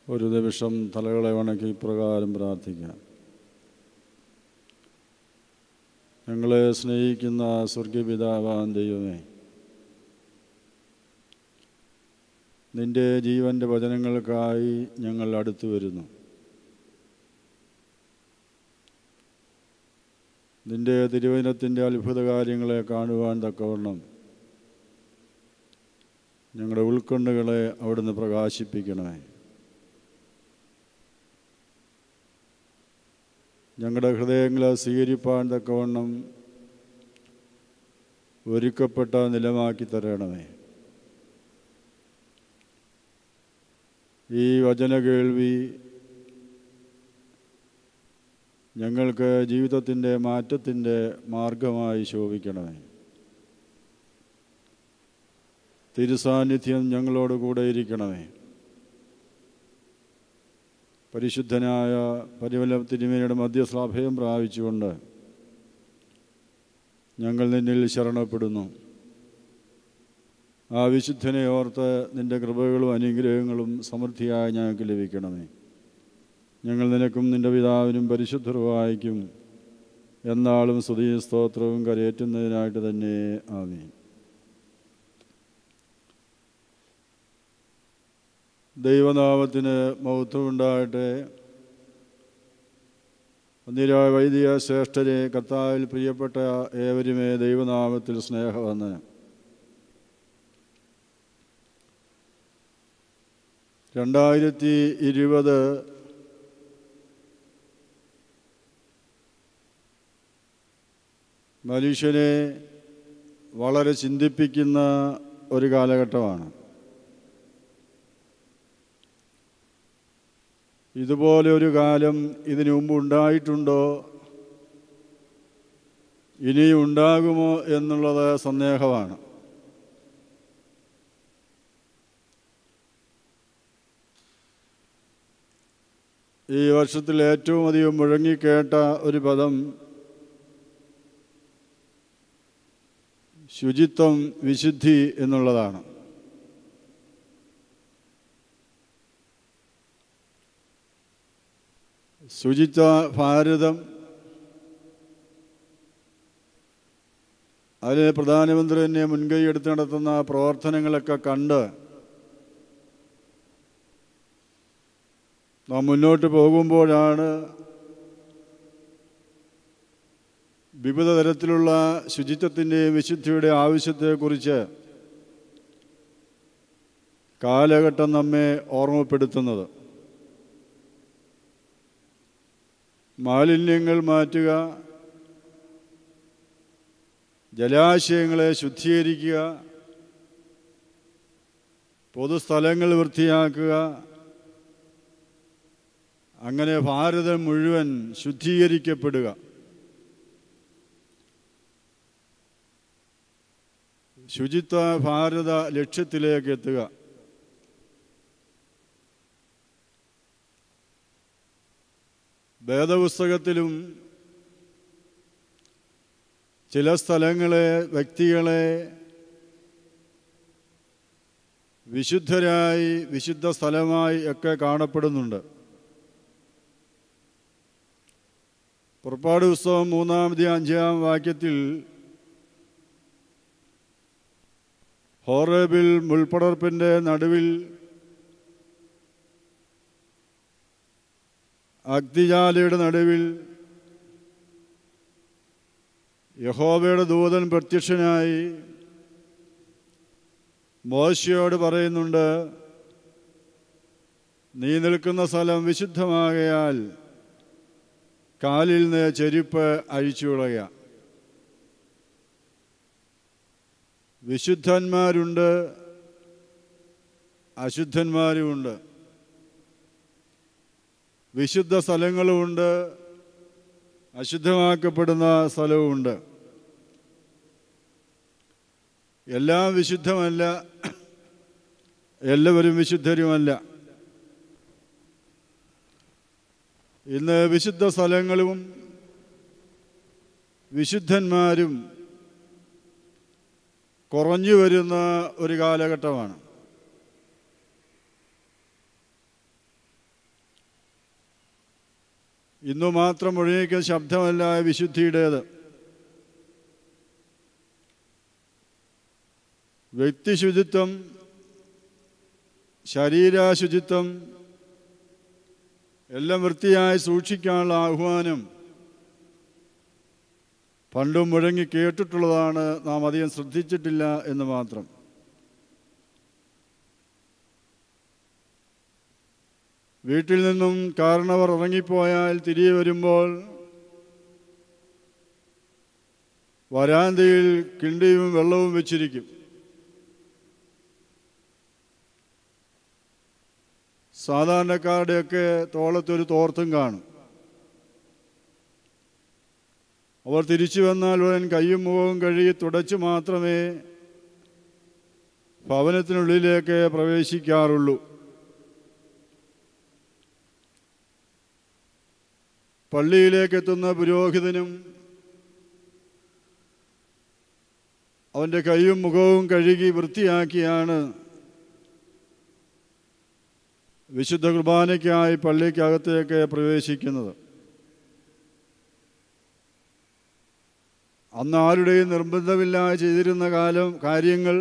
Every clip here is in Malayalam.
ഒരു നിമിഷം തലകളെ വണക്കി ഇപ്രകാരം പ്രാർത്ഥിക്കാം ഞങ്ങളെ സ്നേഹിക്കുന്ന സ്വർഗപിതാവാൻ ദൈവമേ നിന്റെ ജീവൻ്റെ വചനങ്ങൾക്കായി ഞങ്ങൾ അടുത്തു വരുന്നു നിന്റെ തിരുവചനത്തിൻ്റെ അത്ഭുത കാര്യങ്ങളെ കാണുവാൻ തക്കവണ്ണം ഞങ്ങളുടെ ഉൾക്കണ്ണുകളെ അവിടുന്ന് പ്രകാശിപ്പിക്കണമേ ഞങ്ങളുടെ ഹൃദയങ്ങളെ സ്വീകരിപ്പാൻ തക്കവണ്ണം ഒരുക്കപ്പെട്ട നിലമാക്കി തരണമേ ഈ വചന കേൾവി ഞങ്ങൾക്ക് ജീവിതത്തിൻ്റെ മാറ്റത്തിൻ്റെ മാർഗമായി ശോഭിക്കണമേ തിരുസാന്നിധ്യം ഞങ്ങളോട് കൂടെ ഇരിക്കണമേ പരിശുദ്ധനായ പരിമല തിരുമേനിയുടെ മധ്യശ്ലാഭയം പ്രാപിച്ചുകൊണ്ട് ഞങ്ങൾ നിന്നിൽ ശരണപ്പെടുന്നു ആ വിശുദ്ധനെ ഓർത്ത് നിൻ്റെ കൃപകളും അനുഗ്രഹങ്ങളും സമൃദ്ധിയായി ഞങ്ങൾക്ക് ലഭിക്കണമേ ഞങ്ങൾ നിനക്കും നിൻ്റെ പിതാവിനും പരിശുദ്ധർവായിക്കും എന്നാളും സ്തുതിയും സ്തോത്രവും കരയേറ്റുന്നതിനായിട്ട് തന്നെ ആമീൻ ദൈവനാമത്തിന് മഹത്വം ഉണ്ടാകട്ടെ ഒന്നിരായ വൈദിക ശ്രേഷ്ഠരെ കർത്താവിൽ പ്രിയപ്പെട്ട ഏവരുമേ ദൈവനാമത്തിൽ സ്നേഹവന്ദനം രണ്ടായിരത്തി ഇരുപത് മനുഷ്യനെ വളരെ ചിന്തിപ്പിക്കുന്ന ഒരു കാലഘട്ടമാണ് ഇതുപോലെ ഒരു കാലം ഇതിനു മുമ്പ് ഉണ്ടായിട്ടുണ്ടോ ഇനിയും ഉണ്ടാകുമോ എന്നുള്ളത് സന്ദേഹമാണ് ഈ വർഷത്തിൽ ഏറ്റവും അധികം മുഴങ്ങിക്കേട്ട ഒരു പദം ശുചിത്വം വിശുദ്ധി എന്നുള്ളതാണ് ശുചിത്വ ഭാരതം അതിൽ പ്രധാനമന്ത്രി തന്നെ മുൻകൈ എടുത്ത് നടത്തുന്ന പ്രവർത്തനങ്ങളൊക്കെ കണ്ട് നാം മുന്നോട്ട് പോകുമ്പോഴാണ് വിവിധ തരത്തിലുള്ള ശുചിത്വത്തിൻ്റെയും വിശുദ്ധിയുടെ ആവശ്യത്തെക്കുറിച്ച് കാലഘട്ടം നമ്മെ ഓർമ്മപ്പെടുത്തുന്നത് മാലിന്യങ്ങൾ മാറ്റുക ജലാശയങ്ങളെ ശുദ്ധീകരിക്കുക പൊതുസ്ഥലങ്ങൾ വൃത്തിയാക്കുക അങ്ങനെ ഭാരതം മുഴുവൻ ശുദ്ധീകരിക്കപ്പെടുക ശുചിത്വ ഭാരത ലക്ഷ്യത്തിലേക്ക് എത്തുക വേദപുസ്തകത്തിലും ചില സ്ഥലങ്ങളെ വ്യക്തികളെ വിശുദ്ധരായി വിശുദ്ധ സ്ഥലമായി ഒക്കെ കാണപ്പെടുന്നുണ്ട് പുറപ്പാട് പുസ്തകം മൂന്നാമതി അഞ്ചാം വാക്യത്തിൽ ഹോറേബിൽ മുൾപ്പടർപ്പിൻ്റെ നടുവിൽ അഗ്നിജാലയുടെ നടുവിൽ യഹോവയുടെ ദൂതൻ പ്രത്യക്ഷനായി മോശയോട് പറയുന്നുണ്ട് നീ നിൽക്കുന്ന സ്ഥലം വിശുദ്ധമാകയാൽ കാലിൽ നിന്ന് ചെരുപ്പ് അഴിച്ചുകളയുക വിശുദ്ധന്മാരുണ്ട് അശുദ്ധന്മാരുമുണ്ട് വിശുദ്ധ സ്ഥലങ്ങളുമുണ്ട് അശുദ്ധമാക്കപ്പെടുന്ന സ്ഥലവുമുണ്ട് എല്ലാം വിശുദ്ധമല്ല എല്ലാവരും വിശുദ്ധരുമല്ല ഇന്ന് വിശുദ്ധ സ്ഥലങ്ങളും വിശുദ്ധന്മാരും കുറഞ്ഞു വരുന്ന ഒരു കാലഘട്ടമാണ് ഇന്നു മാത്രം ഒഴുകിക്കുന്ന ശബ്ദമല്ല വിശുദ്ധിയുടേത് വ്യക്തിശുചിത്വം ശരീരശുചിത്വം എല്ലാം വൃത്തിയായി സൂക്ഷിക്കാനുള്ള ആഹ്വാനം പണ്ടും മുഴങ്ങി കേട്ടിട്ടുള്ളതാണ് നാം അധികം ശ്രദ്ധിച്ചിട്ടില്ല എന്ന് മാത്രം വീട്ടിൽ നിന്നും കാരണവർ ഇറങ്ങിപ്പോയാൽ തിരികെ വരുമ്പോൾ വരാന്തയിൽ കിണ്ടിയും വെള്ളവും വെച്ചിരിക്കും സാധാരണക്കാരുടെയൊക്കെ തോളത്തൊരു തോർത്തും കാണും അവർ തിരിച്ചു വന്നാൽ ഉടൻ കയ്യും മുഖവും കഴുകി തുടച്ച് മാത്രമേ ഭവനത്തിനുള്ളിലേക്ക് പ്രവേശിക്കാറുള്ളൂ പള്ളിയിലേക്ക് എത്തുന്ന പുരോഹിതനും അവൻ്റെ കൈയും മുഖവും കഴുകി വൃത്തിയാക്കിയാണ് വിശുദ്ധ കുർബാനയ്ക്കായി പള്ളിക്കകത്തേക്ക് പ്രവേശിക്കുന്നത് അന്ന് ആരുടെയും നിർബന്ധമില്ലാതെ ചെയ്തിരുന്ന കാലം കാര്യങ്ങൾ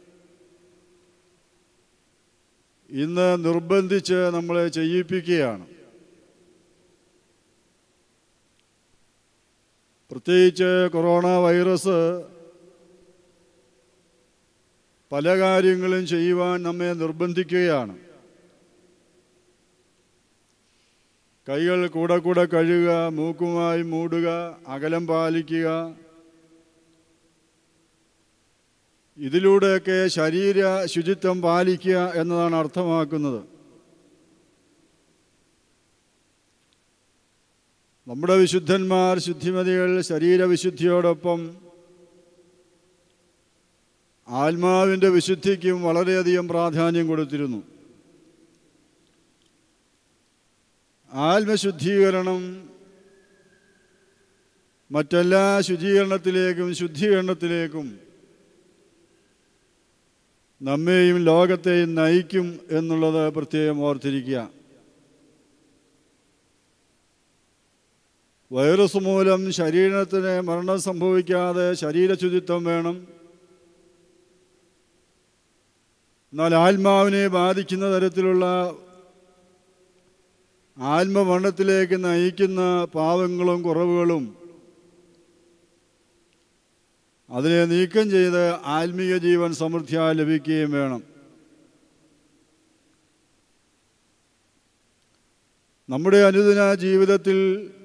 ഇന്ന് നിർബന്ധിച്ച് നമ്മളെ ചെയ്യിപ്പിക്കുകയാണ് പ്രത്യേകിച്ച് കൊറോണ വൈറസ് പല കാര്യങ്ങളും ചെയ്യുവാൻ നമ്മെ നിർബന്ധിക്കുകയാണ് കൈകൾ കൂടെ കൂടെ കഴുകുക മൂക്കുമായി മൂടുക അകലം പാലിക്കുക ഇതിലൂടെയൊക്കെ ശരീര ശുചിത്വം പാലിക്കുക എന്നതാണ് അർത്ഥമാക്കുന്നത് നമ്മുടെ വിശുദ്ധന്മാർ ശുദ്ധിമതികൾ ശരീരവിശുദ്ധിയോടൊപ്പം ആത്മാവിൻ്റെ വിശുദ്ധിക്കും വളരെയധികം പ്രാധാന്യം കൊടുത്തിരുന്നു ആത്മശുദ്ധീകരണം മറ്റെല്ലാ ശുചീകരണത്തിലേക്കും ശുദ്ധീകരണത്തിലേക്കും നമ്മെയും ലോകത്തെയും നയിക്കും എന്നുള്ളത് പ്രത്യേകം ഓർത്തിരിക്കുക വൈറസ് മൂലം ശരീരത്തിന് മരണം സംഭവിക്കാതെ ശരീരശുചിത്വം വേണം എന്നാൽ ആത്മാവിനെ ബാധിക്കുന്ന തരത്തിലുള്ള ആത്മമരണത്തിലേക്ക് നയിക്കുന്ന പാവങ്ങളും കുറവുകളും അതിനെ നീക്കം ചെയ്ത് ആത്മീയ ജീവൻ സമൃദ്ധിയായി ലഭിക്കുകയും വേണം നമ്മുടെ അനുദിന ജീവിതത്തിൽ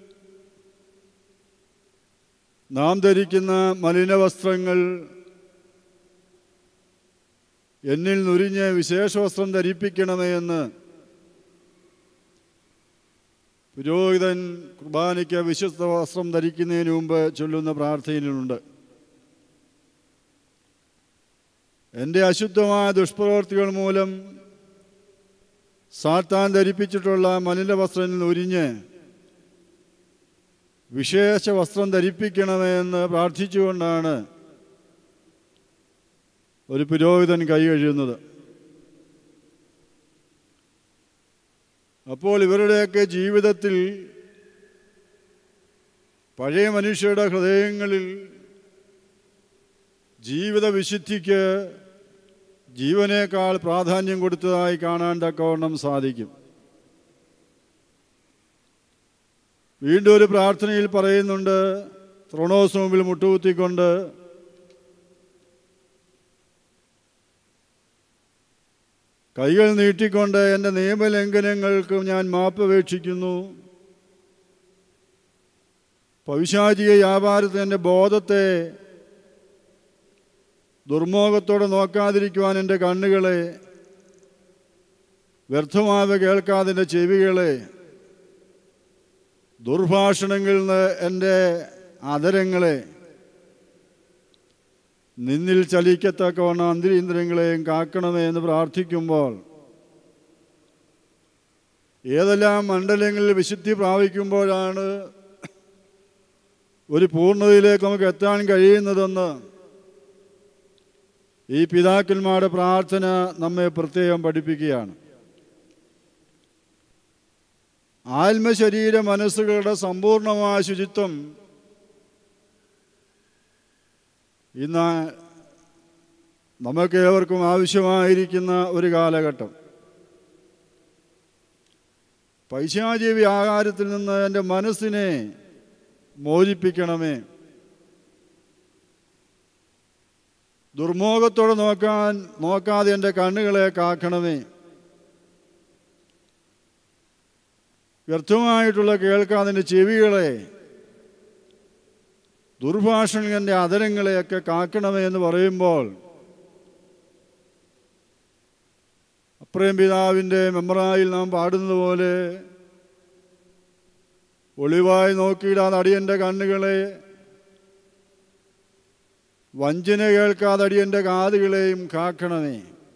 നാം ധരിക്കുന്ന മലിന വസ്ത്രങ്ങൾ എന്നിൽ നുരിഞ്ഞ് വിശേഷ വസ്ത്രം ധരിപ്പിക്കണമേ എന്ന് പുരോഹിതൻ കുർബാനയ്ക്ക് വിശുദ്ധ വസ്ത്രം ധരിക്കുന്നതിന് മുമ്പ് ചൊല്ലുന്ന പ്രാർത്ഥനയിലുണ്ട് എൻ്റെ അശുദ്ധമായ ദുഷ്പ്രവർത്തികൾ മൂലം സാത്താൻ ധരിപ്പിച്ചിട്ടുള്ള മലിന വസ്ത്രത്തിൽ ഉരിഞ്ഞ് വിശേഷ വസ്ത്രം ധരിപ്പിക്കണമേ എന്ന് പ്രാർത്ഥിച്ചുകൊണ്ടാണ് ഒരു പുരോഹിതൻ കൈ കഴിയുന്നത് അപ്പോൾ ഇവരുടെയൊക്കെ ജീവിതത്തിൽ പഴയ മനുഷ്യരുടെ ഹൃദയങ്ങളിൽ ജീവിത വിശുദ്ധിക്ക് ജീവനേക്കാൾ പ്രാധാന്യം കൊടുത്തതായി കാണാൻ തക്കവണ്ണം സാധിക്കും വീണ്ടും ഒരു പ്രാർത്ഥനയിൽ പറയുന്നുണ്ട് ത്രോണോസ് മുമ്പിൽ മുട്ടുകുത്തിക്കൊണ്ട് കൈകൾ നീട്ടിക്കൊണ്ട് എൻ്റെ നിയമലംഘനങ്ങൾക്ക് ഞാൻ മാപ്പപേക്ഷിക്കുന്നു പൈശാചിക വ്യാപാരത്തിൽ എൻ്റെ ബോധത്തെ ദുർമോഹത്തോടെ നോക്കാതിരിക്കുവാൻ എൻ്റെ കണ്ണുകളെ വ്യർത്ഥമാവ കേൾക്കാതെ എൻ്റെ ചെവികളെ ദുർഭാഷണങ്ങളിൽ നിന്ന് എൻ്റെ അതരങ്ങളെ നിന്നിൽ ചലിക്കത്തക്കവണ്ണം അന്തരീന്ദ്രങ്ങളെയും കാക്കണമേ എന്ന് പ്രാർത്ഥിക്കുമ്പോൾ ഏതെല്ലാം മണ്ഡലങ്ങളിൽ വിശുദ്ധി പ്രാപിക്കുമ്പോഴാണ് ഒരു പൂർണ്ണതയിലേക്ക് നമുക്ക് എത്താൻ കഴിയുന്നതെന്ന് ഈ പിതാക്കന്മാരുടെ പ്രാർത്ഥന നമ്മെ പ്രത്യേകം പഠിപ്പിക്കുകയാണ് ആത്മശരീര മനസ്സുകളുടെ സമ്പൂർണമായ ശുചിത്വം ഇന്ന് നമുക്ക് ഏവർക്കും ആവശ്യമായിരിക്കുന്ന ഒരു കാലഘട്ടം പൈശാചീവി ആഹാരത്തിൽ നിന്ന് എൻ്റെ മനസ്സിനെ മോചിപ്പിക്കണമേ ദുർമോഹത്തോടെ നോക്കാൻ നോക്കാതെ എൻ്റെ കണ്ണുകളെ കാക്കണമേ വ്യർത്ഥമായിട്ടുള്ള കേൾക്കാതെ എൻ്റെ ചെവികളെ ദുർഭാഷണൻ്റെ അതരങ്ങളെയൊക്കെ കാക്കണമേ എന്ന് പറയുമ്പോൾ അപ്രേം പിതാവിൻ്റെ മെമ്മറായിൽ നാം പാടുന്നത് പോലെ ഒളിവായി നോക്കിയിടാതെ അടിയൻ്റെ കണ്ണുകളെ വഞ്ചന കേൾക്കാതെ അടിയൻ്റെ കാതുകളെയും കാക്കണമേ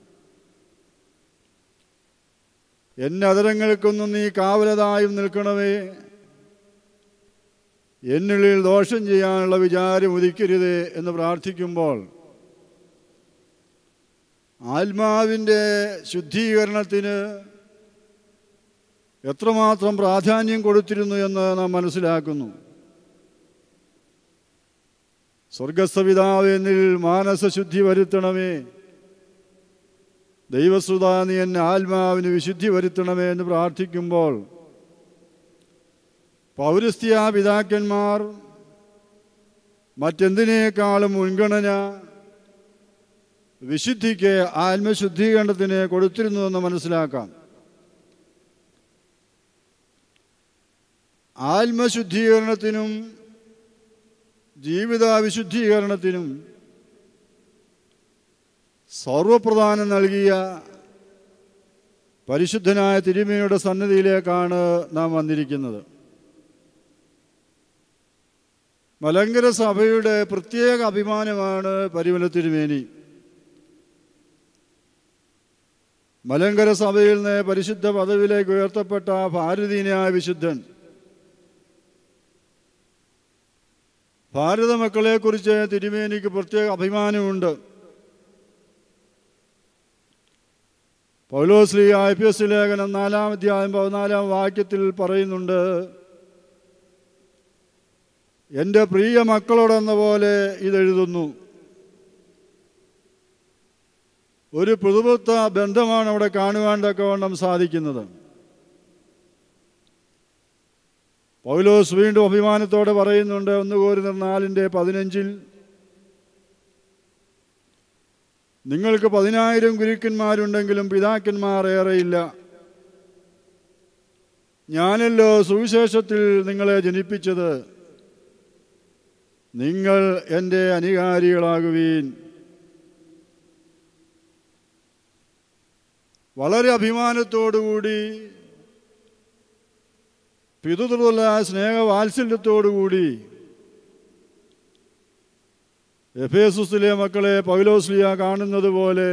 എന്നെ അതരങ്ങൾക്കൊന്നും നീ കാവലതായും നിൽക്കണമേ എന്നുള്ളിൽ ദോഷം ചെയ്യാനുള്ള വിചാരം ഉദിക്കരുത് എന്ന് പ്രാർത്ഥിക്കുമ്പോൾ ആത്മാവിൻ്റെ ശുദ്ധീകരണത്തിന് എത്രമാത്രം പ്രാധാന്യം കൊടുത്തിരുന്നു എന്ന് നാം മനസ്സിലാക്കുന്നു സ്വർഗസ്ഥപിതാവ് എന്നിൽ മാനസശുദ്ധി വരുത്തണമേ ദൈവശ്രുത നീ എന്നെ ആത്മാവിന് വിശുദ്ധി വരുത്തണമേ എന്ന് പ്രാർത്ഥിക്കുമ്പോൾ പൗരസ്ത്യ പിതാക്കന്മാർ മറ്റെന്തിനേക്കാളും മുൻഗണന വിശുദ്ധിക്ക് ആത്മശുദ്ധീകരണത്തിന് കൊടുത്തിരുന്നു എന്ന് മനസ്സിലാക്കാം ആത്മശുദ്ധീകരണത്തിനും ജീവിത വിശുദ്ധീകരണത്തിനും സർവപ്രധാനം നൽകിയ പരിശുദ്ധനായ തിരുമേനിയുടെ സന്നിധിയിലേക്കാണ് നാം വന്നിരിക്കുന്നത് മലങ്കര സഭയുടെ പ്രത്യേക അഭിമാനമാണ് പരിമല തിരുമേനി മലങ്കര സഭയിൽ നിന്ന് പരിശുദ്ധ പദവിയിലേക്ക് ഉയർത്തപ്പെട്ട ഭാരതീയനായ വിശുദ്ധൻ ഭാരത മക്കളെക്കുറിച്ച് തിരുമേനിക്ക് പ്രത്യേക അഭിമാനമുണ്ട് പൗലോശ്രീ ഐ പി എസ് ലേഖനം നാലാം അധ്യായം പതിനാലാം വാക്യത്തിൽ പറയുന്നുണ്ട് എൻ്റെ പ്രിയ മക്കളോടെന്ന പോലെ ഇതെഴുതുന്നു ഒരു പുതുപുത്ത ബന്ധമാണ് അവിടെ കാണുവാൻ തക്കവണ്ണം സാധിക്കുന്നത് പൗലോസ് വീണ്ടും അഭിമാനത്തോടെ പറയുന്നുണ്ട് ഒന്ന് കോരുന്ന നാലിൻ്റെ പതിനഞ്ചിൽ നിങ്ങൾക്ക് പതിനായിരം ഗുരുക്കന്മാരുണ്ടെങ്കിലും പിതാക്കന്മാർ ഏറെയില്ല ഞാനല്ലോ സുവിശേഷത്തിൽ നിങ്ങളെ ജനിപ്പിച്ചത് നിങ്ങൾ എൻ്റെ അനുകാരികളാകുവീൻ വളരെ അഭിമാനത്തോടുകൂടി പിതുതുള്ള സ്നേഹവാത്സല്യത്തോടുകൂടി എഫേസുസിലെ മക്കളെ പൗലോസ്ലിയ കാണുന്നത് പോലെ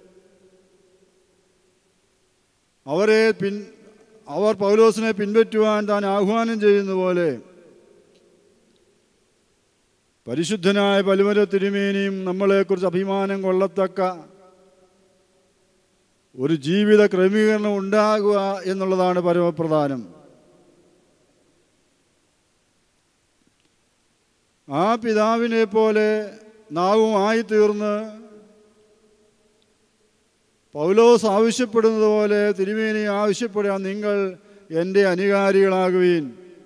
അവരെ പിൻ അവർ പൗലോസിനെ പിൻപറ്റുവാൻ താൻ ആഹ്വാനം ചെയ്യുന്ന പോലെ പരിശുദ്ധനായ പലുമര തിരുമേനിയും നമ്മളെക്കുറിച്ച് അഭിമാനം കൊള്ളത്തക്ക ഒരു ജീവിത ക്രമീകരണം ഉണ്ടാകുക എന്നുള്ളതാണ് പരമപ്രധാനം ആ പിതാവിനെ പോലെ നാവും ആയിത്തീർന്ന് പൗലോസ് ആവശ്യപ്പെടുന്നത് പോലെ തിരുമേനി ആവശ്യപ്പെടുക നിങ്ങൾ എൻ്റെ അനുകാരികളാകുവീൻ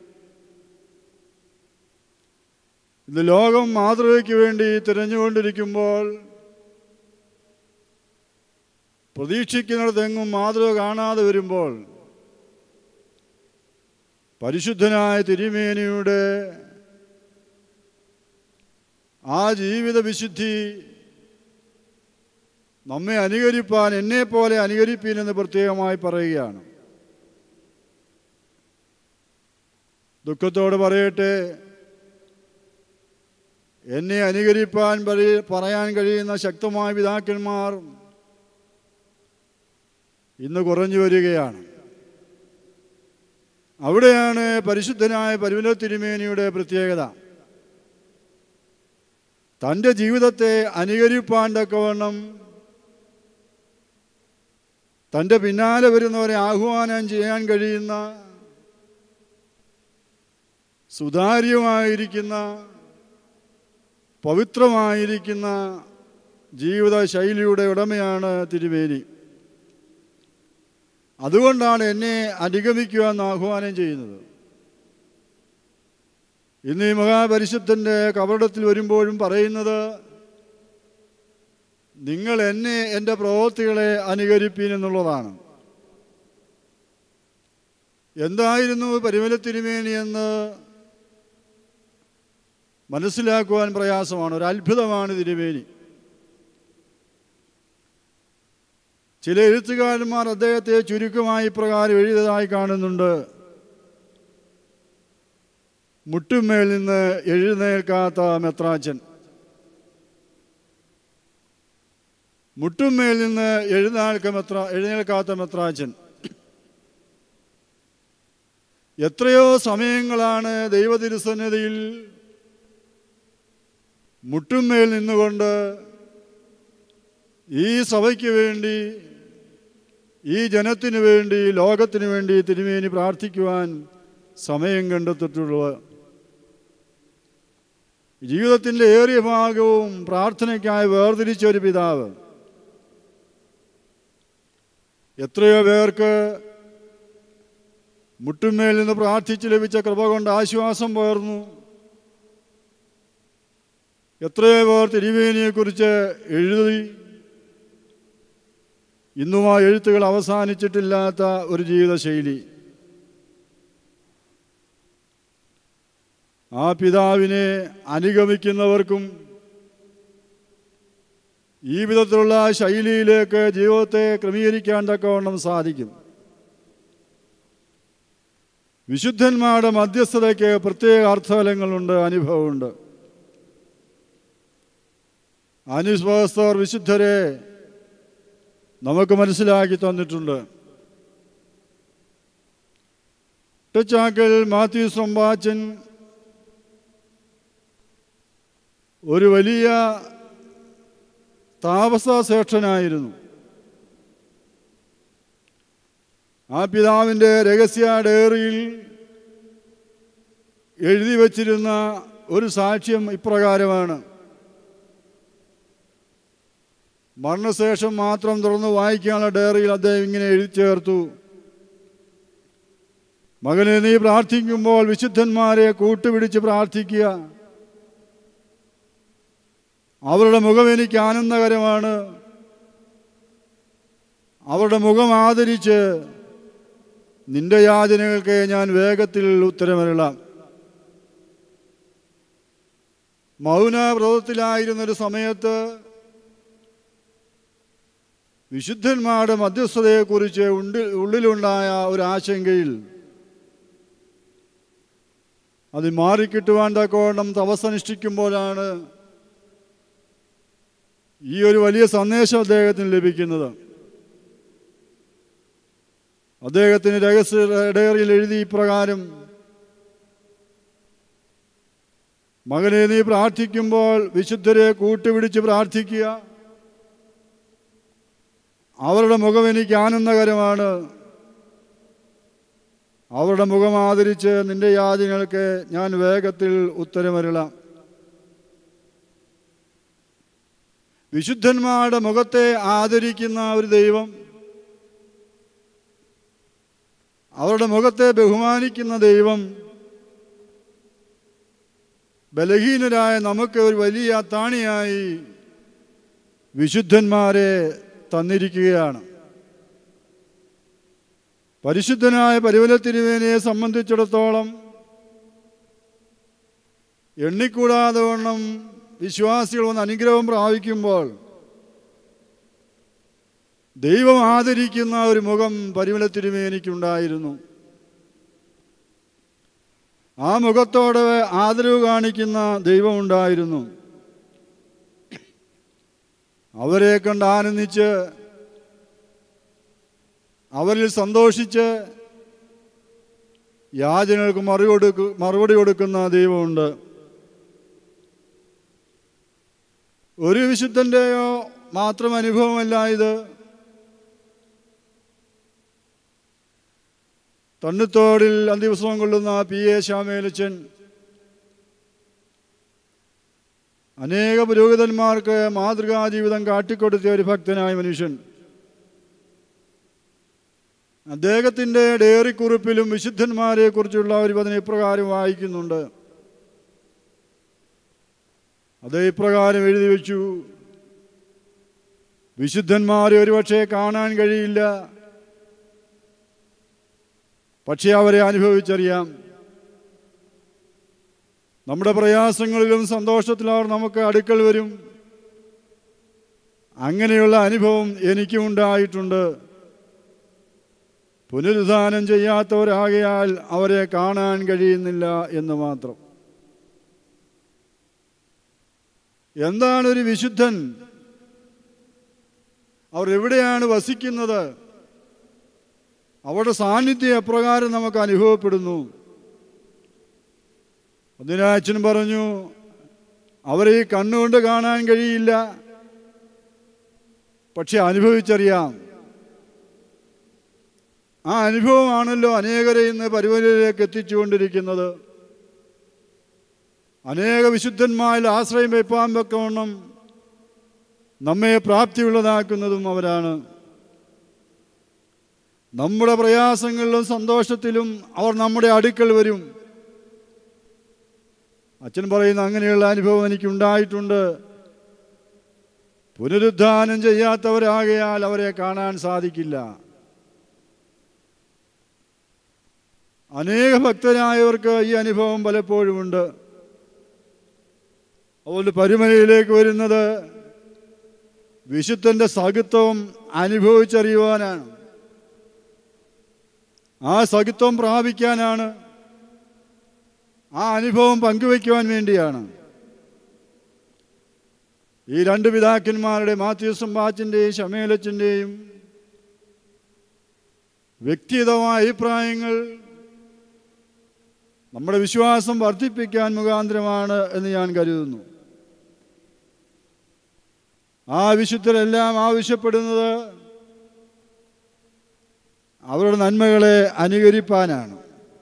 ഇന്ന് ലോകം മാതൃകയ്ക്ക് വേണ്ടി തിരഞ്ഞുകൊണ്ടിരിക്കുമ്പോൾ പ്രതീക്ഷിക്കുന്നിടത്തെങ്ങും മാതൃക കാണാതെ വരുമ്പോൾ പരിശുദ്ധനായ തിരുമേനിയുടെ ആ ജീവിത വിശുദ്ധി നമ്മെ അനുകരിപ്പാൻ എന്നെ പോലെ അനുകരിപ്പീൻ എന്ന് പ്രത്യേകമായി പറയുകയാണ് ദുഃഖത്തോട് പറയട്ടെ എന്നെ അനുകരിപ്പാൻ പറയ- പറയാൻ കഴിയുന്ന ശക്തമായ പിതാക്കന്മാർ ഇന്ന് കുറഞ്ഞു വരികയാണ് അവിടെയാണ് പരിശുദ്ധനായ പരിമല തിരുമേനിയുടെ പ്രത്യേകത തൻ്റെ ജീവിതത്തെ അനുകരിപ്പാൻ തക്കവണ്ണം തൻ്റെ പിന്നാലെ വരുന്നവരെ ആഹ്വാനം ചെയ്യാൻ കഴിയുന്ന സുതാര്യമായിരിക്കുന്ന പവിത്രമായിരിക്കുന്ന ജീവിത ശൈലിയുടെ ഉടമയാണ് തിരുമേനി അതുകൊണ്ടാണ് എന്നെ അനുഗമിക്കുക എന്ന് ആഹ്വാനം ചെയ്യുന്നത് ഇന്ന് ഈ മഹാപരിശുദ്ധൻ്റെ കവടത്തിൽ വരുമ്പോഴും പറയുന്നത് നിങ്ങൾ എന്നെ എൻ്റെ പ്രവൃത്തികളെ അനുകരിപ്പീൻ എന്നുള്ളതാണ് എന്തായിരുന്നു പരിമല തിരുമേനി എന്ന് മനസ്സിലാക്കുവാൻ പ്രയാസമാണ് ഒരു അത്ഭുതമാണ് തിരുമേനി ചില എഴുത്തുകാരന്മാർ അദ്ദേഹത്തെ ചുരുക്കമായി പ്രകാരം എഴുതിയതായി കാണുന്നുണ്ട് മുട്ടുമേൽ നിന്ന് എഴുന്നേൽക്കാത്ത മെത്രാച്ചൻ മുട്ടുമേൽ നിന്ന് എഴുന്നേൽക്ക മെത്ര എഴുന്നേൽക്കാത്ത മെത്രാച്ചൻ എത്രയോ സമയങ്ങളാണ് ദൈവതിരുസന്നിധിയിൽ മുട്ടുമേൽ നിന്നുകൊണ്ട് ഈ സഭയ്ക്ക് വേണ്ടി ഈ ജനത്തിനു വേണ്ടി ലോകത്തിനു വേണ്ടി തിരുമേനി പ്രാർത്ഥിക്കുവാൻ സമയം കണ്ടെത്തിട്ടുള്ളത് ജീവിതത്തിൻ്റെ ഏറിയ ഭാഗവും പ്രാർത്ഥനയ്ക്കായി വേർതിരിച്ച ഒരു പിതാവ് എത്രയോ പേർക്ക് മുട്ടുമേൽ നിന്ന് പ്രാർത്ഥിച്ച് ലഭിച്ച കൃപ കൊണ്ട് ആശ്വാസം പകർന്നു എത്രയോ പേർ തിരുവേനിയെക്കുറിച്ച് എഴുതി ഇന്നും ആ എഴുത്തുകൾ അവസാനിച്ചിട്ടില്ലാത്ത ഒരു ജീവിതശൈലി ആ പിതാവിനെ അനുഗമിക്കുന്നവർക്കും ഈ വിധത്തിലുള്ള ശൈലിയിലേക്ക് ജീവിതത്തെ ക്രമീകരിക്കാൻ തക്കവണ്ണം സാധിക്കും വിശുദ്ധന്മാരുടെ മധ്യസ്ഥതയ്ക്ക് പ്രത്യേക അർത്ഥഫലങ്ങളുണ്ട് അനുഭവമുണ്ട് അനുസ്വസ്ഥർ വിശുദ്ധരെ നമുക്ക് മനസ്സിലാക്കി തന്നിട്ടുണ്ട് ടച്ചാക്കൽ മാത്യു സംഭാച്ചൻ ഒരു വലിയ താപസശ്രേഷ്ഠനായിരുന്നു ആ പിതാവിൻ്റെ രഹസ്യ ഡയറിയിൽ എഴുതി വച്ചിരുന്ന ഒരു സാക്ഷ്യം ഇപ്രകാരമാണ് മരണശേഷം മാത്രം തുറന്ന് വായിക്കാനുള്ള ഡയറിയിൽ അദ്ദേഹം ഇങ്ങനെ എഴുതി ചേർത്തു മകനെ നീ പ്രാർത്ഥിക്കുമ്പോൾ വിശുദ്ധന്മാരെ കൂട്ടുപിടിച്ച് പ്രാർത്ഥിക്കുക അവരുടെ മുഖം എനിക്ക് ആനന്ദകരമാണ് അവരുടെ മുഖം ആദരിച്ച് നിന്റെ യാചനകൾക്ക് ഞാൻ വേഗത്തിൽ ഉത്തരമരുളാം മൗനവ്രതത്തിലായിരുന്നൊരു സമയത്ത് വിശുദ്ധന്മാരുടെ മധ്യസ്ഥതയെക്കുറിച്ച് ഉണ്ടിൽ ഉള്ളിലുണ്ടായ ഒരു ആശങ്കയിൽ അത് മാറിക്കിട്ടുവാൻ തക്കവണ്ണം തപസ്സനുഷ്ഠിക്കുമ്പോഴാണ് ഈ ഒരു വലിയ സന്ദേശം അദ്ദേഹത്തിന് ലഭിക്കുന്നത് അദ്ദേഹത്തിന് രഹസ്യ ഡയറിയിൽ എഴുതി ഇപ്രകാരം മകനെ നീ പ്രാർത്ഥിക്കുമ്പോൾ വിശുദ്ധരെ കൂട്ടുപിടിച്ച് പ്രാർത്ഥിക്കുക അവരുടെ മുഖം എനിക്ക് ആനന്ദകരമാണ് അവരുടെ മുഖം ആദരിച്ച് നിന്റെ യാചനകൾക്ക് ഞാൻ വേഗത്തിൽ ഉത്തരമരുളാം വിശുദ്ധന്മാരുടെ മുഖത്തെ ആദരിക്കുന്ന ഒരു ദൈവം അവരുടെ മുഖത്തെ ബഹുമാനിക്കുന്ന ദൈവം ബലഹീനരായ നമുക്ക് ഒരു വലിയ അത്താണിയായി വിശുദ്ധന്മാരെ തന്നിരിക്കുകയാണ് പരിശുദ്ധനായ പരിവല തിരുവേനയെ സംബന്ധിച്ചിടത്തോളം എണ്ണിക്കൂടാതെ വണ്ണം വിശ്വാസികൾ വന്ന് അനുഗ്രഹം പ്രാപിക്കുമ്പോൾ ദൈവം ആദരിക്കുന്ന ഒരു മുഖം പരിമല തിരുമേനിക്കുണ്ടായിരുന്നു ആ മുഖത്തോട് ആദരവ് കാണിക്കുന്ന ദൈവമുണ്ടായിരുന്നു അവരെ കണ്ട് ആനന്ദിച്ച് അവരിൽ സന്തോഷിച്ച് യാചനകൾക്ക് മറുപടി കൊടുക്കു മറുപടി കൊടുക്കുന്ന ദൈവമുണ്ട് ഒരു വിശുദ്ധൻ്റെയോ മാത്രം അനുഭവമല്ല ഇത് തണ്ണിത്തോടിൽ അന്തിവസ്ത്രം കൊള്ളുന്ന പി എ ശ്യാമേലച്ചൻ അനേക പുരോഹിതന്മാർക്ക് മാതൃകാ ജീവിതം കാട്ടിക്കൊടുത്ത ഒരു ഭക്തനായ മനുഷ്യൻ അദ്ദേഹത്തിൻ്റെ ഡയറി കുറിപ്പിലും വിശുദ്ധന്മാരെ കുറിച്ചുള്ള ഒരു പതിന് ഇപ്രകാരം വായിക്കുന്നുണ്ട് അത് ഇപ്രകാരം എഴുതി വെച്ചു വിശുദ്ധന്മാരെ ഒരുപക്ഷെ കാണാൻ കഴിയില്ല പക്ഷേ അവരെ അനുഭവിച്ചറിയാം നമ്മുടെ പ്രയാസങ്ങളിലും സന്തോഷത്തിലും അവർ നമുക്ക് അടുക്കൽ വരും അങ്ങനെയുള്ള അനുഭവം എനിക്കും ഉണ്ടായിട്ടുണ്ട് പുനരുദ്ധാനം ചെയ്യാത്തവരാകയാൽ അവരെ കാണാൻ കഴിയുന്നില്ല എന്ന് മാത്രം എന്താണ് ഒരു വിശുദ്ധൻ അവർ എവിടെയാണ് വസിക്കുന്നത് അവരുടെ സാന്നിധ്യം എപ്രകാരം നമുക്ക് അനുഭവപ്പെടുന്നു അതിനാച്ചൻ പറഞ്ഞു അവരെ ഈ കണ്ണുകൊണ്ട് കാണാൻ കഴിയില്ല പക്ഷെ അനുഭവിച്ചറിയാം ആ അനുഭവമാണല്ലോ അനേകരെ ഇന്ന് പരിപാടിയിലേക്ക് എത്തിച്ചുകൊണ്ടിരിക്കുന്നത് അനേക വിശുദ്ധന്മാരിൽ ആശ്രയം വെപ്പാൻ വെക്കവണ്ണം നമ്മെ പ്രാപ്തിയുള്ളതാക്കുന്നതും അവരാണ് നമ്മുടെ പ്രയാസങ്ങളിലും സന്തോഷത്തിലും അവർ നമ്മുടെ അടുക്കൽ വരും അച്ഛൻ പറയുന്ന അങ്ങനെയുള്ള അനുഭവം എനിക്കുണ്ടായിട്ടുണ്ട് പുനരുദ്ധാനം ചെയ്യാത്തവരാകയാൽ അവരെ കാണാൻ സാധിക്കില്ല അനേക ഭക്തരായവർക്ക് ഈ അനുഭവം പലപ്പോഴുമുണ്ട് അതുകൊണ്ട് പരുമലയിലേക്ക് വരുന്നത് വിശുദ്ധന്റെ സഹിത്വം അനുഭവിച്ചറിയുവാനാണ് ആ സഹിത്വം പ്രാപിക്കാനാണ് ആ അനുഭവം പങ്കുവയ്ക്കുവാൻ വേണ്ടിയാണ് ഈ രണ്ട് പിതാക്കന്മാരുടെ മാത്യൂസും ബാച്ചിൻ്റെയും ശമേലച്ചൻ്റെയും വ്യക്തിഗതമായ അഭിപ്രായങ്ങൾ നമ്മുടെ വിശ്വാസം വർദ്ധിപ്പിക്കാൻ മുഖാന്തരമാണ് എന്ന് ഞാൻ കരുതുന്നു ആ വിശുദ്ധരെല്ലാം ആവശ്യപ്പെടുന്നത് അവരുടെ നന്മകളെ അനുകരിപ്പാനാണ്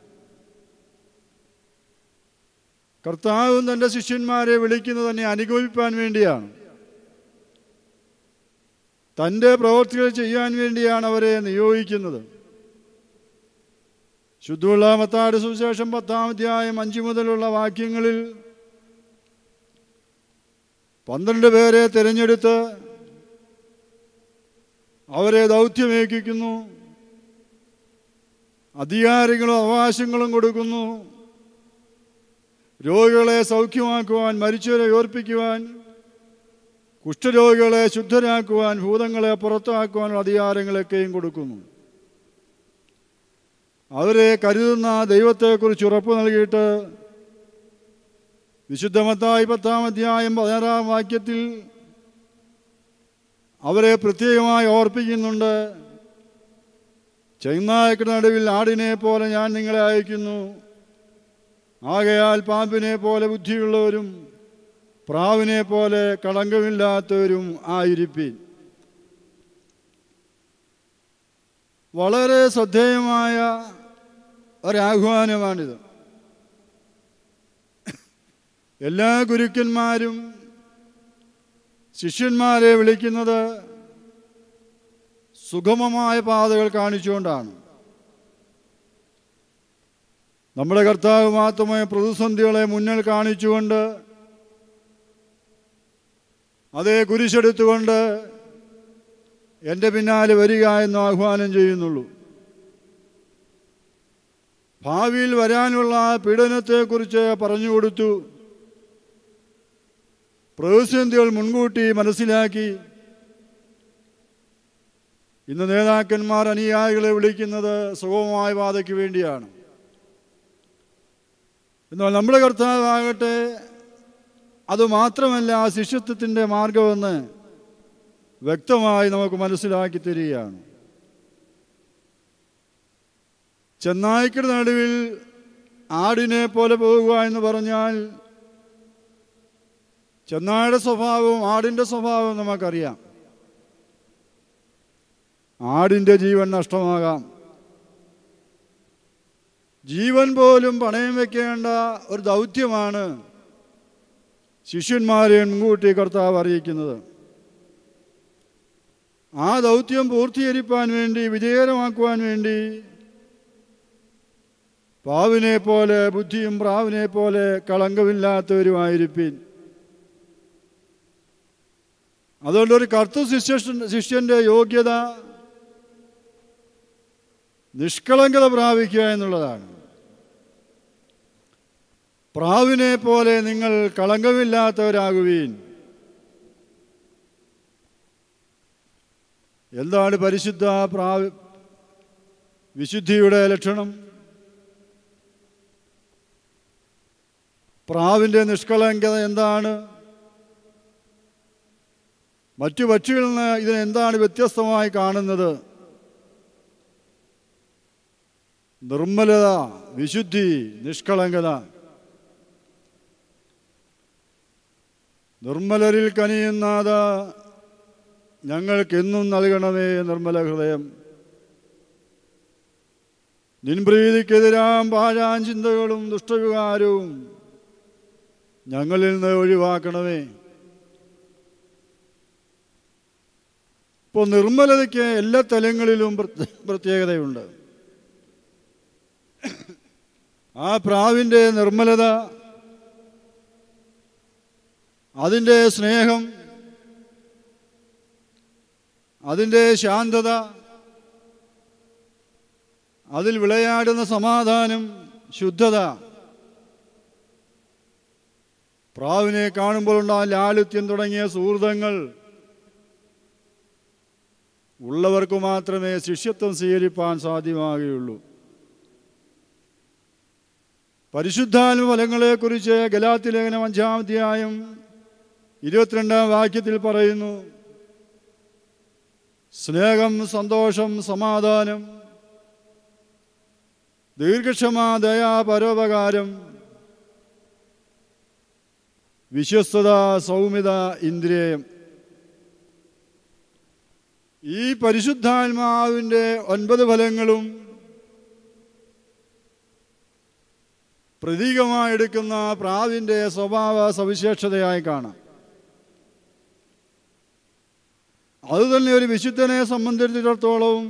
കർത്താവും തൻ്റെ ശിഷ്യന്മാരെ വിളിക്കുന്നത് തന്നെ അനുഗമിപ്പാൻ വേണ്ടിയാണ് തൻ്റെ പ്രവർത്തികൾ ചെയ്യാൻ വേണ്ടിയാണ് അവരെ നിയോഗിക്കുന്നത് ശുദ്ധമുള്ള മത്താട് സുവിശേഷം പത്താം അധ്യായം അഞ്ചു മുതലുള്ള വാക്യങ്ങളിൽ പന്ത്രണ്ട് പേരെ തിരഞ്ഞെടുത്ത് അവരെ ദൗത്യമേൽപ്പിക്കുന്നു അധികാരങ്ങളും അവകാശങ്ങളും കൊടുക്കുന്നു രോഗികളെ സൗഖ്യമാക്കുവാൻ മരിച്ചവരെ ഓർപ്പിക്കുവാൻ കുഷ്ഠരോഗികളെ ശുദ്ധരാക്കുവാൻ ഭൂതങ്ങളെ പുറത്താക്കുവാനുള്ള അധികാരങ്ങളൊക്കെയും കൊടുക്കുന്നു അവരെ കരുതുന്ന ദൈവത്തെക്കുറിച്ച് ഉറപ്പ് നൽകിയിട്ട് വിശുദ്ധമത്തായി പത്താം അധ്യായം പതിനാറാം വാക്യത്തിൽ അവരെ പ്രത്യേകമായി ഓർപ്പിക്കുന്നുണ്ട് ചെങ്ങായക്കുടെ നടുവിൽ ആടിനെ പോലെ ഞാൻ നിങ്ങളെ അയക്കുന്നു ആകയാൽ പാമ്പിനെ പോലെ ബുദ്ധിയുള്ളവരും പ്രാവിനെ പോലെ കളങ്കമില്ലാത്തവരും ആയിരിപ്പീൻ വളരെ ശ്രദ്ധേയമായ ഒരാഹ്വാനമാണിത് എല്ലാ ഗുരുക്കന്മാരും ശിഷ്യന്മാരെ വിളിക്കുന്നത് സുഗമമായ പാതകൾ കാണിച്ചുകൊണ്ടാണ് നമ്മുടെ കർത്താവ് മാത്രമേ പ്രതിസന്ധികളെ മുന്നിൽ കാണിച്ചുകൊണ്ട് അതേ കുരിശെടുത്തുകൊണ്ട് എൻ്റെ പിന്നാലെ വരിക എന്ന് ആഹ്വാനം ചെയ്യുന്നുള്ളൂ ഭാവിയിൽ വരാനുള്ള പീഡനത്തെക്കുറിച്ച് പറഞ്ഞു കൊടുത്തു പ്രതിസന്ധികൾ മുൻകൂട്ടി മനസ്സിലാക്കി ഇന്ന് നേതാക്കന്മാർ അനുയായികളെ വിളിക്കുന്നത് സുഗമമായ പാതയ്ക്ക് വേണ്ടിയാണ് എന്നാൽ നമ്മുടെ കർത്താവാകട്ടെ അത് മാത്രമല്ല ആ ശിഷ്യത്വത്തിൻ്റെ മാർഗമെന്ന് വ്യക്തമായി നമുക്ക് മനസ്സിലാക്കി തരികയാണ് ചെന്നായ്ക്കയുടെ നടുവിൽ ആടിനെ പോലെ പോകുക എന്ന് പറഞ്ഞാൽ ചെന്നായുടെ സ്വഭാവവും ആടിൻ്റെ സ്വഭാവവും നമുക്കറിയാം ആടിൻ്റെ ജീവൻ നഷ്ടമാകാം ജീവൻ പോലും പണയം വെക്കേണ്ട ഒരു ദൗത്യമാണ് ശിഷ്യന്മാരെ മുൻകൂട്ടി കർത്താവ് അറിയിക്കുന്നത് ആ ദൗത്യം പൂർത്തീകരിപ്പാൻ വേണ്ടി വിജയകരമാക്കുവാൻ വേണ്ടി പാവിനെ പോലെ ബുദ്ധിയും പ്രാവിനെ പോലെ കളങ്കമില്ലാത്തവരുമായിരിപ്പിൻ അതുകൊണ്ട് ഒരു കർത്തൃ ശിഷ്യ ശിഷ്യന്റെ യോഗ്യത നിഷ്കളങ്കത പ്രാപിക്കുക എന്നുള്ളതാണ് പ്രാവിനെ പോലെ നിങ്ങൾ കളങ്കമില്ലാത്തവരാകുവീൻ എന്താണ് പരിശുദ്ധ പ്രാവ് വിശുദ്ധിയുടെ ലക്ഷണം പ്രാവിൻ്റെ നിഷ്കളങ്കത എന്താണ് മറ്റു പക്ഷികളിൽ നിന്ന് ഇതിനെന്താണ് വ്യത്യസ്തമായി കാണുന്നത് നിർമ്മലത വിശുദ്ധി നിഷ്കളങ്കത നിർമ്മലരിൽ കനിയുന്നാത ഞങ്ങൾക്കെന്നും നൽകണമേ നിർമ്മല ഹൃദയം നിൻപ്രീതിക്കെതിരാം പാഴാൻ ചിന്തകളും ദുഷ്ടവികാരവും ഞങ്ങളിൽ നിന്ന് ഒഴിവാക്കണമേ ഇപ്പോൾ നിർമ്മലതയ്ക്ക് എല്ലാ തലങ്ങളിലും പ്രത്യ- പ്രത്യേകതയുണ്ട് ആ പ്രാവിൻ്റെ നിർമ്മലത അതിൻ്റെ സ്നേഹം അതിൻ്റെ ശാന്തത അതിൽ വിളയാടുന്ന സമാധാനം ശുദ്ധത പ്രാവിനെ കാണുമ്പോൾ ഉണ്ടാകുന്ന ലാളിത്യം തുടങ്ങിയ സുഹൃതങ്ങൾ ഉള്ളവർക്ക് മാത്രമേ ശിഷ്യത്വം സ്വീകരിപ്പാൻ സാധ്യമാകുകയുള്ളൂ പരിശുദ്ധാത്മ ഫലങ്ങളെക്കുറിച്ച് ഗലാത്തി ലേഖനം അഞ്ചാം അധ്യായം ഇരുപത്തിരണ്ടാം വാക്യത്തിൽ പറയുന്നു സ്നേഹം സന്തോഷം സമാധാനം ദീർഘക്ഷമ ദയാ പരോപകാരം വിശ്വസ്തത സൗമ്യത ഇന്ദ്രിയം ഈ പരിശുദ്ധാത്മാവിൻ്റെ ഒൻപത് ഫലങ്ങളും പ്രതീകമായി എടുക്കുന്ന പ്രാവിൻ്റെ സ്വഭാവ സവിശേഷതയായി കാണാം അതുതന്നെ ഒരു വിശുദ്ധനെ സംബന്ധിച്ചിടത്തോളം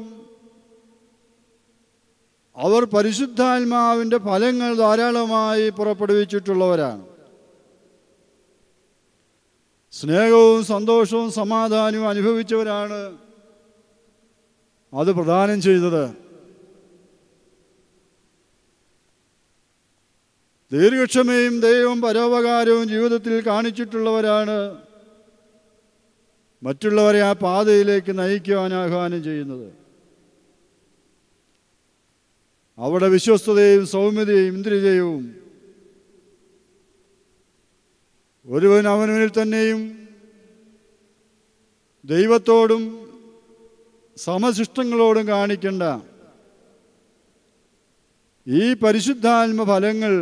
അവർ പരിശുദ്ധാത്മാവിൻ്റെ ഫലങ്ങൾ ധാരാളമായി പുറപ്പെടുവിച്ചിട്ടുള്ളവരാണ് സ്നേഹവും സന്തോഷവും സമാധാനവും അനുഭവിച്ചവരാണ് അത് പ്രദാനം ചെയ്തത് ദീർഘക്ഷമയും ദൈവവും പരോപകാരവും ജീവിതത്തിൽ കാണിച്ചിട്ടുള്ളവരാണ് മറ്റുള്ളവരെ ആ പാതയിലേക്ക് നയിക്കുവാൻ ആഹ്വാനം ചെയ്യുന്നത് അവിടെ വിശ്വസ്തതയും സൗമ്യതയും ഇന്ദ്രിയവും ഒരുവൻ അവനവനിൽ തന്നെയും ദൈവത്തോടും സമശിഷ്ടങ്ങളോടും കാണിക്കേണ്ട ഈ പരിശുദ്ധാത്മ ഫലങ്ങൾ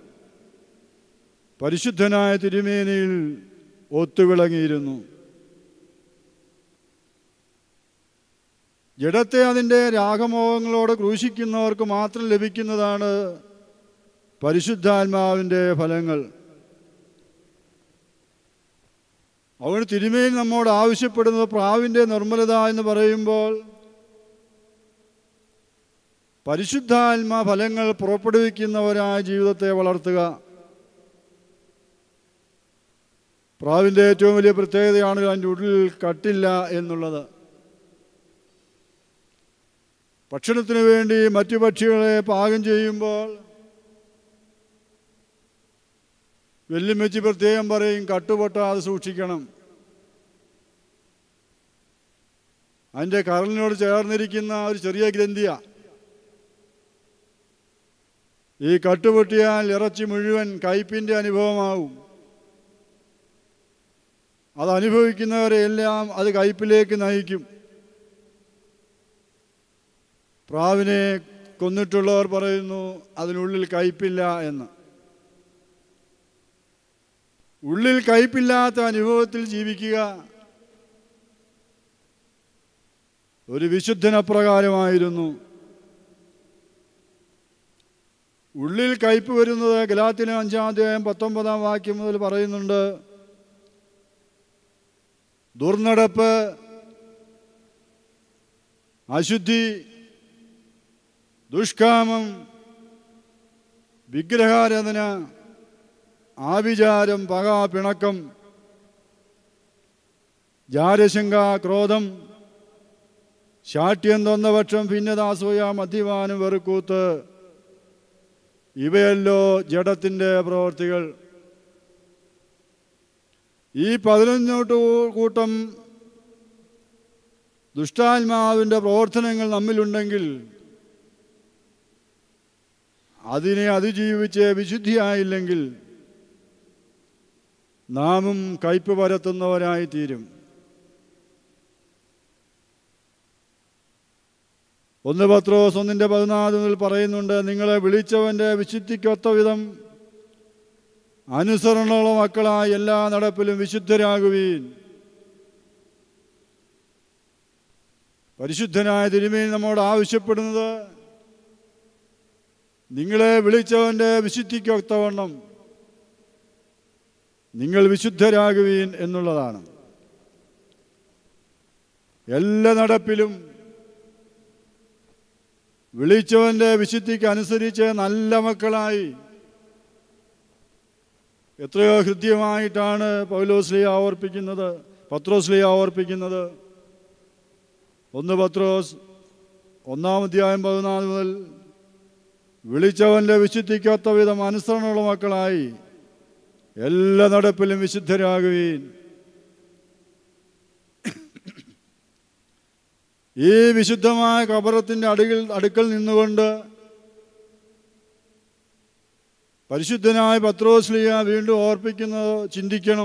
പരിശുദ്ധനായ തിരുമേനിയിൽ ഒത്തുവിളങ്ങിയിരുന്നു ജഡത്തെ അതിൻ്റെ രാഗമോഹങ്ങളോട് ക്രൂശിക്കുന്നവർക്ക് മാത്രം ലഭിക്കുന്നതാണ് പരിശുദ്ധാത്മാവിൻ്റെ ഫലങ്ങൾ അവൻ തിരുമേനി നമ്മോട് ആവശ്യപ്പെടുന്നത് പ്രാവിൻ്റെ നിർമ്മലത എന്ന് പറയുമ്പോൾ പരിശുദ്ധാത്മാ ഫലങ്ങൾ പുറപ്പെടുവിക്കുന്നവരായ ജീവിതത്തെ വളർത്തുക പ്രാവിൻ്റെ ഏറ്റവും വലിയ പ്രത്യേകതയാണ് അതിൻ്റെ ഉള്ളിൽ കട്ടില്ല എന്നുള്ളത് ഭക്ഷണത്തിന് വേണ്ടി മറ്റു പക്ഷികളെ പാകം ചെയ്യുമ്പോൾ വെല്ലുമെച്ചി പ്രത്യേകം പറയും കട്ടുപൊട്ടാതെ സൂക്ഷിക്കണം അതിൻ്റെ കരളിനോട് ചേർന്നിരിക്കുന്ന ഒരു ചെറിയ ഗ്രന്ഥിയ ഈ കട്ടുപൊട്ടിയാൽ ഇറച്ചി മുഴുവൻ കയ്പിൻ്റെ അനുഭവമാവും അത് അനുഭവിക്കുന്നവരെ എല്ലാം അത് കയ്പിലേക്ക് നയിക്കും പ്രാവിനെ കൊന്നിട്ടുള്ളവർ പറയുന്നു അതിനുള്ളിൽ കയ്പില്ല എന്ന് ഉള്ളിൽ കയ്പില്ലാത്ത അനുഭവത്തിൽ ജീവിക്കുക ഒരു വിശുദ്ധനപ്രകാരമായിരുന്നു ഉള്ളിൽ കയ്പ് വരുന്നത് ഗലാത്തിന് അഞ്ചാം അധ്യായം പത്തൊമ്പതാം വാക്യം മുതൽ പറയുന്നുണ്ട് ദുർനടപ്പ് അശുദ്ധി ദുഷ്കാമം വിഗ്രഹാരാധന ആവിചാരം പക പിണക്കം ജാരശങ്ക ക്രോധം ശാഠ്യം തൊന്നപക്ഷം ഭിന്നതാസൂയ മദ്യപാനം വെറുക്കൂത്ത് ഇവയല്ലോ ജഡത്തിൻ്റെ പ്രവൃത്തികൾ ഈ പതിനൊന്നോട്ട് കൂട്ടം ദുഷ്ടാത്മാവിൻ്റെ പ്രവർത്തനങ്ങൾ നമ്മിലുണ്ടെങ്കിൽ അതിനെ അതിജീവിച്ച് വിശുദ്ധിയായില്ലെങ്കിൽ നാമും കയ്പ് പരത്തുന്നവരായി തീരും ഒന്ന് പത്രോസ് ഒന്നിൻ്റെ പതിനാലിൽ പറയുന്നുണ്ട് നിങ്ങളെ വിളിച്ചവൻ്റെ വിശുദ്ധിക്കൊത്ത വിധം അനുസരണമുള്ള മക്കളായി എല്ലാ നടപ്പിലും വിശുദ്ധരാകുവീൻ പരിശുദ്ധനായ തിരുമേനി നമ്മോട് ആവശ്യപ്പെടുന്നത് നിങ്ങളെ വിളിച്ചവൻ്റെ വിശുദ്ധിക്കൊത്തവണ്ണം നിങ്ങൾ വിശുദ്ധരാകുവീൻ എന്നുള്ളതാണ് എല്ലാ നടപ്പിലും വിളിച്ചവൻ്റെ വിശുദ്ധിക്ക് അനുസരിച്ച് നല്ല മക്കളായി എത്രയോ ഹൃദ്യമായിട്ടാണ് പൗലോസ്ലിയ ഓർപ്പിക്കുന്നത് പത്രോസ്ലിയ ഓർപ്പിക്കുന്നത് ഒന്ന് പത്രോസ് ഒന്നാം അധ്യായം പതിനാല് മുതൽ വിളിച്ചവൻ്റെ വിശുദ്ധിക്കൊത്ത വിധം അനുസരണമുള്ള മക്കളായി എല്ലാ നടപ്പിലും വിശുദ്ധരാകുവീൻ ഈ വിശുദ്ധമായ കബറത്തിൻ്റെ അടുകിൽ അടുക്കൽ നിന്നുകൊണ്ട് പരിശുദ്ധനായ പത്രോസ്ലിയ വീണ്ടും ഓർപ്പിക്കുന്നത് ചിന്തിക്കണം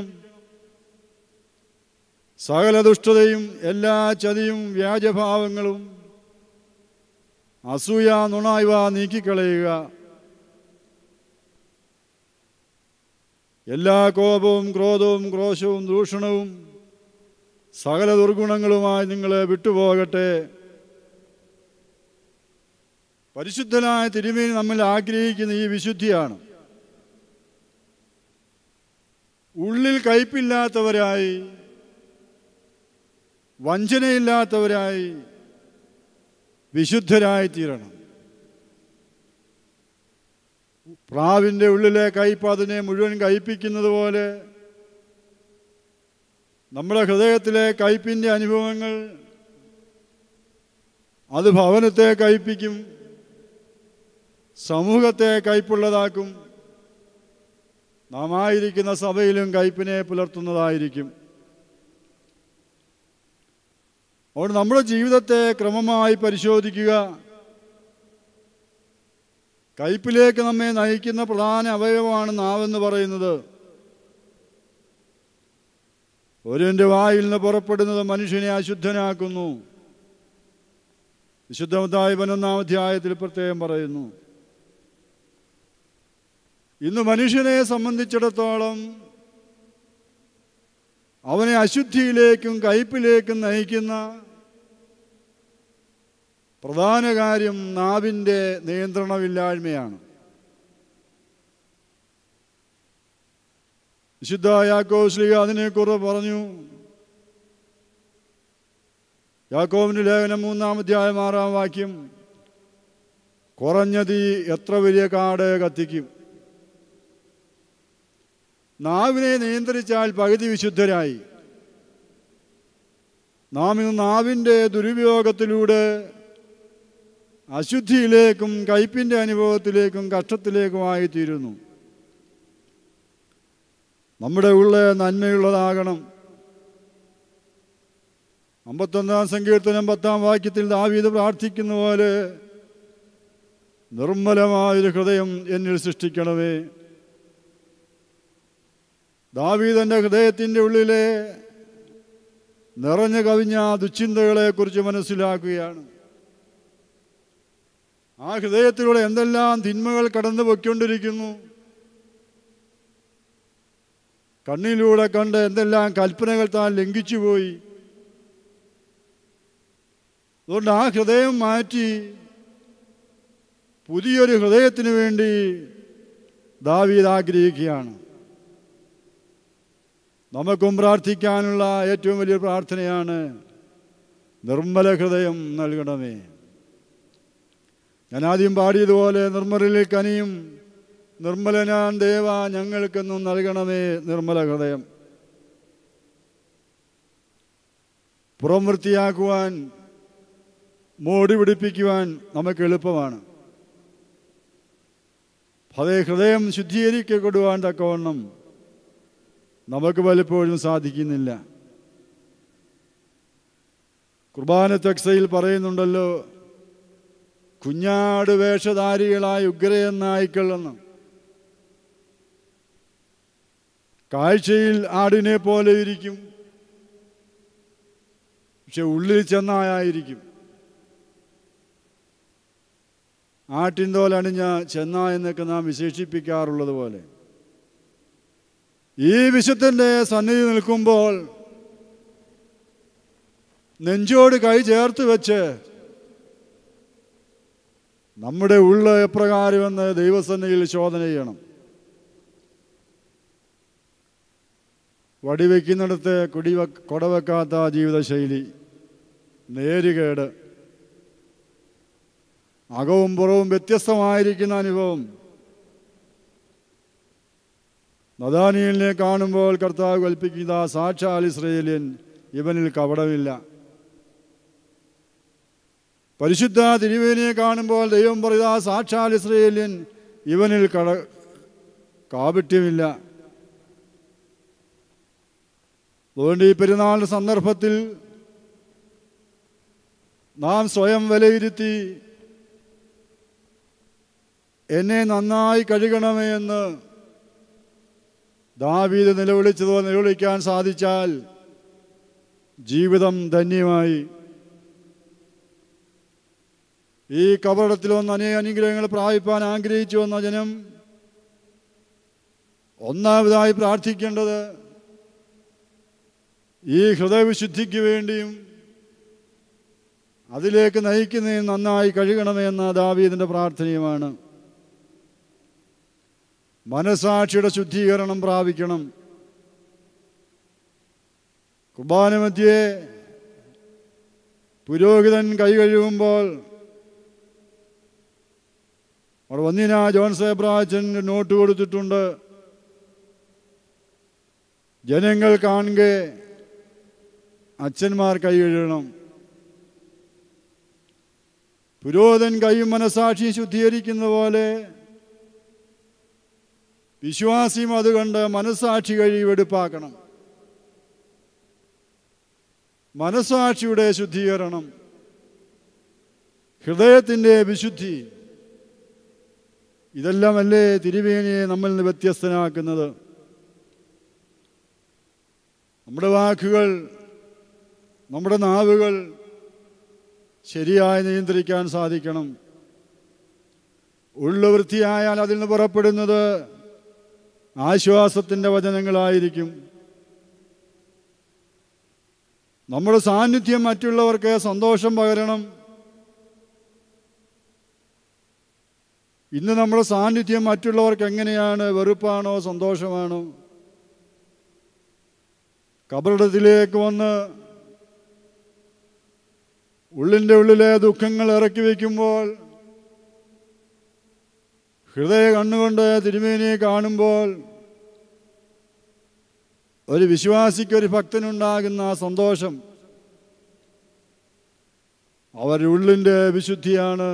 സകല ദുഷ്ടതയും എല്ലാ ചതിയും വ്യാജഭാവങ്ങളും അസൂയ നുണായ്വ നീക്കിക്കളയുക എല്ലാ കോപവും ക്രോധവും ക്രോശവും ദൂഷണവും സകല ദുർഗുണങ്ങളുമായി നിങ്ങളെ വിട്ടുപോകട്ടെ പരിശുദ്ധനായ തിരുമേനി നമ്മൾ ആഗ്രഹിക്കുന്ന ഈ വിശുദ്ധിയാണ് ഉള്ളിൽ കയ്പില്ലാത്തവരായി വഞ്ചനയില്ലാത്തവരായി വിശുദ്ധരായി തീരണം പ്രാവിൻ്റെ ഉള്ളിലെ കയ്പ് അതിനെ മുഴുവൻ കയ്പിക്കുന്നത് പോലെ നമ്മുടെ ഹൃദയത്തിലെ കയ്പിൻ്റെ അനുഭവങ്ങൾ അത് ഭവനത്തെ കയ്പിക്കും സമൂഹത്തെ കയ്പുള്ളതാക്കും നാം ആയിരിക്കുന്ന സഭയിലും കയ്പിനെ പുലർത്തുന്നതായിരിക്കും അതുകൊണ്ട് നമ്മുടെ ജീവിതത്തെ ക്രമമായി പരിശോധിക്കുക കയ്പിലേക്ക് നമ്മെ നയിക്കുന്ന പ്രധാന അവയവമാണ് നാവെന്ന് പറയുന്നത് ഒരുവന്റെ വായിൽ നിന്ന് പുറപ്പെടുന്നത് മനുഷ്യനെ അശുദ്ധനാക്കുന്നു വിശുദ്ധമത്തായ പതിനൊന്നാം അധ്യായത്തിൽ പ്രത്യേകം പറയുന്നു ഇന്ന് മനുഷ്യനെ സംബന്ധിച്ചിടത്തോളം അവനെ അശുദ്ധിയിലേക്കും കയ്പിലേക്കും നയിക്കുന്ന പ്രധാന കാര്യം നാവിൻ്റെ നിയന്ത്രണമില്ലായ്മയാണ് വിശുദ്ധ യാക്കോസ്ലിക അതിനെക്കുറിച്ച് പറഞ്ഞു യാക്കോവിൻ്റെ ലേഖനം മൂന്നാം അധ്യായം ആറാം വാക്യം കുറഞ്ഞ തീ എത്ര വലിയ കാട് കത്തിക്കും നാവിനെ നിയന്ത്രിച്ചാൽ പകുതി വിശുദ്ധരായി നാം ഇന്ന് നാവിൻ്റെ ദുരുപയോഗത്തിലൂടെ അശുദ്ധിയിലേക്കും കയ്പിൻ്റെ അനുഭവത്തിലേക്കും കഷ്ടത്തിലേക്കുമായി തീരുന്നു നമ്മുടെ ഉള്ള നന്മയുള്ളതാകണം അമ്പത്തൊന്നാം സങ്കീർത്തനം പത്താം വാക്യത്തിൽ ദാവീദ് പ്രാർത്ഥിക്കുന്ന പോലെ നിർമ്മലമായൊരു ഹൃദയം എന്നിൽ സൃഷ്ടിക്കണമേ ദാവീദൻ്റെ ഹൃദയത്തിൻ്റെ ഉള്ളിലെ നിറഞ്ഞു കവിഞ്ഞ ദുശ്ചിന്തകളെക്കുറിച്ച് മനസ്സിലാക്കുകയാണ് ആ ഹൃദയത്തിലൂടെ എന്തെല്ലാം തിന്മകൾ കടന്നു പൊയ്ക്കൊണ്ടിരിക്കുന്നു കണ്ണിലൂടെ കണ്ട് എന്തെല്ലാം കൽപ്പനകൾ താൻ ലംഘിച്ചു പോയി അതുകൊണ്ട് ആ ഹൃദയം മാറ്റി പുതിയൊരു ഹൃദയത്തിന് വേണ്ടി ദാവീദ് ആഗ്രഹിക്കുകയാണ് നമുക്കും പ്രാർത്ഥിക്കാനുള്ള ഏറ്റവും വലിയ പ്രാർത്ഥനയാണ് നിർമ്മല ഹൃദയം നൽകണമേ ഞാൻ ആദ്യം പാടിയതുപോലെ നിർമ്മലിൽ കനിയും നിർമ്മലനാൻ ദേവ ഞങ്ങൾക്കെന്നും നൽകണമേ നിർമ്മല ഹൃദയം പുറം വൃത്തിയാക്കുവാൻ മോടി പിടിപ്പിക്കുവാൻ നമുക്ക് എളുപ്പമാണ് അതേ ഹൃദയം ശുദ്ധീകരിക്കപ്പെടുവാൻ തക്കവണ്ണം നമുക്ക് പലപ്പോഴും സാധിക്കുന്നില്ല കുർബാന തെക്സയിൽ പറയുന്നുണ്ടല്ലോ കുഞ്ഞാട് വേഷധാരികളായ ഉഗ്രയനായ്ക്കൾ എന്ന് കാഴ്ചയിൽ ആടിനെ പോലെ ഇരിക്കും പക്ഷെ ഉള്ളിൽ ചെന്നായായിരിക്കും ആട്ടിൻതോലണിഞ്ഞ ചെന്ന എന്നൊക്കെ നാം വിശേഷിപ്പിക്കാറുള്ളത് പോലെ ഈ വിശുദ്ധന്റെ സന്നിധി നിൽക്കുമ്പോൾ നെഞ്ചോട് കൈ ചേർത്ത് വെച്ച് നമ്മുടെ ഉള്ള എപ്രകാരമെന്ന് ദൈവസന്നിധിയിൽ ശോധന ചെയ്യണം വടിവെക്കുന്നിടത്ത് കുടിവെ കൊടവെക്കാത്ത ജീവിതശൈലി നേരുകേട് അകവും പുറവും വ്യത്യസ്തമായിരിക്കുന്ന അനുഭവം നദാനിയലിനെ കാണുമ്പോൾ കർത്താവ് കൽപ്പിക്കുന്ന സാക്ഷാൽ ഇസ്രയേലിയൻ ഇവനിൽ കപടമില്ല പരിശുദ്ധ തിരുവേനിയെ കാണുമ്പോൾ ദൈവം പറയുക സാക്ഷാൽ ഇസ്രയേലിയൻ ഇവനിൽ കട കാപട്യമില്ല അതുകൊണ്ട് ഈ പെരുന്നാൾ സന്ദർഭത്തിൽ നാം സ്വയം വിലയിരുത്തി എന്നെ നന്നായി കഴുകണമേ എന്ന് ദാവീദ് നിലവിളിച്ചതോ നിലവിളിക്കാൻ സാധിച്ചാൽ ജീവിതം ധന്യമായി ഈ കപടത്തിൽ വന്ന് അനേക അനുഗ്രഹങ്ങൾ പ്രാപിപ്പാൻ ആഗ്രഹിച്ചു വന്ന ജനം ഒന്നാമതായി പ്രാർത്ഥിക്കേണ്ടത് ഈ ഹൃദയവിശുദ്ധിക്ക് വേണ്ടിയും അതിലേക്ക് നയിക്കുന്നതിന് നന്നായി കഴുകണമെന്ന ദാവീദിൻ്റെ പ്രാർത്ഥനയുമാണ് മനസാക്ഷിയുടെ ശുദ്ധീകരണം പ്രാപിക്കണം കുർബാനമധ്യേ പുരോഹിതൻ കൈ കഴുകുമ്പോൾ അവിടെ വന്നിന ജോൺസ് എബ്രാച്ചൻ നോട്ട് കൊടുത്തിട്ടുണ്ട് ജനങ്ങൾ കാണുക അച്ഛന്മാർ കൈ കഴുകണം പുരോഹിതൻ കൈയും മനസാക്ഷിയും ശുദ്ധീകരിക്കുന്ന പോലെ വിശ്വാസിയും അത് കണ്ട് മനസാക്ഷി കഴി വെടുപ്പാക്കണം മനസാക്ഷിയുടെ ശുദ്ധീകരണം ഹൃദയത്തിൻ്റെ വിശുദ്ധി ഇതെല്ലാമല്ലേ തിരുവേനിയെ നമ്മിൽ നിന്ന് വ്യത്യസ്തനാക്കുന്നത് നമ്മുടെ വാക്കുകൾ നമ്മുടെ നാവുകൾ ശരിയായി നിയന്ത്രിക്കാൻ സാധിക്കണം ഉള്ളു വൃത്തിയായാൽ അതിൽ നിന്ന് പുറപ്പെടുന്നത് ആശ്വാസത്തിൻ്റെ വചനങ്ങളായിരിക്കും നമ്മുടെ സാന്നിധ്യം മറ്റുള്ളവർക്ക് സന്തോഷം പകരണം ഇന്ന് നമ്മുടെ സാന്നിധ്യം മറ്റുള്ളവർക്ക് എങ്ങനെയാണ് വെറുപ്പാണോ സന്തോഷമാണോ കബറിടത്തിലേക്ക് വന്ന് ഉള്ളിൻ്റെ ഉള്ളിലെ ദുഃഖങ്ങൾ ഇറക്കി വയ്ക്കുമ്പോൾ ഹൃദയ കണ്ണുകൊണ്ട് തിരുമേനിയെ കാണുമ്പോൾ ഒരു വിശ്വാസിക്ക് ഒരു ഭക്തനുണ്ടാകുന്ന ആ സന്തോഷം അവരുടെ ഉള്ളിൻ്റെ വിശുദ്ധിയാണ്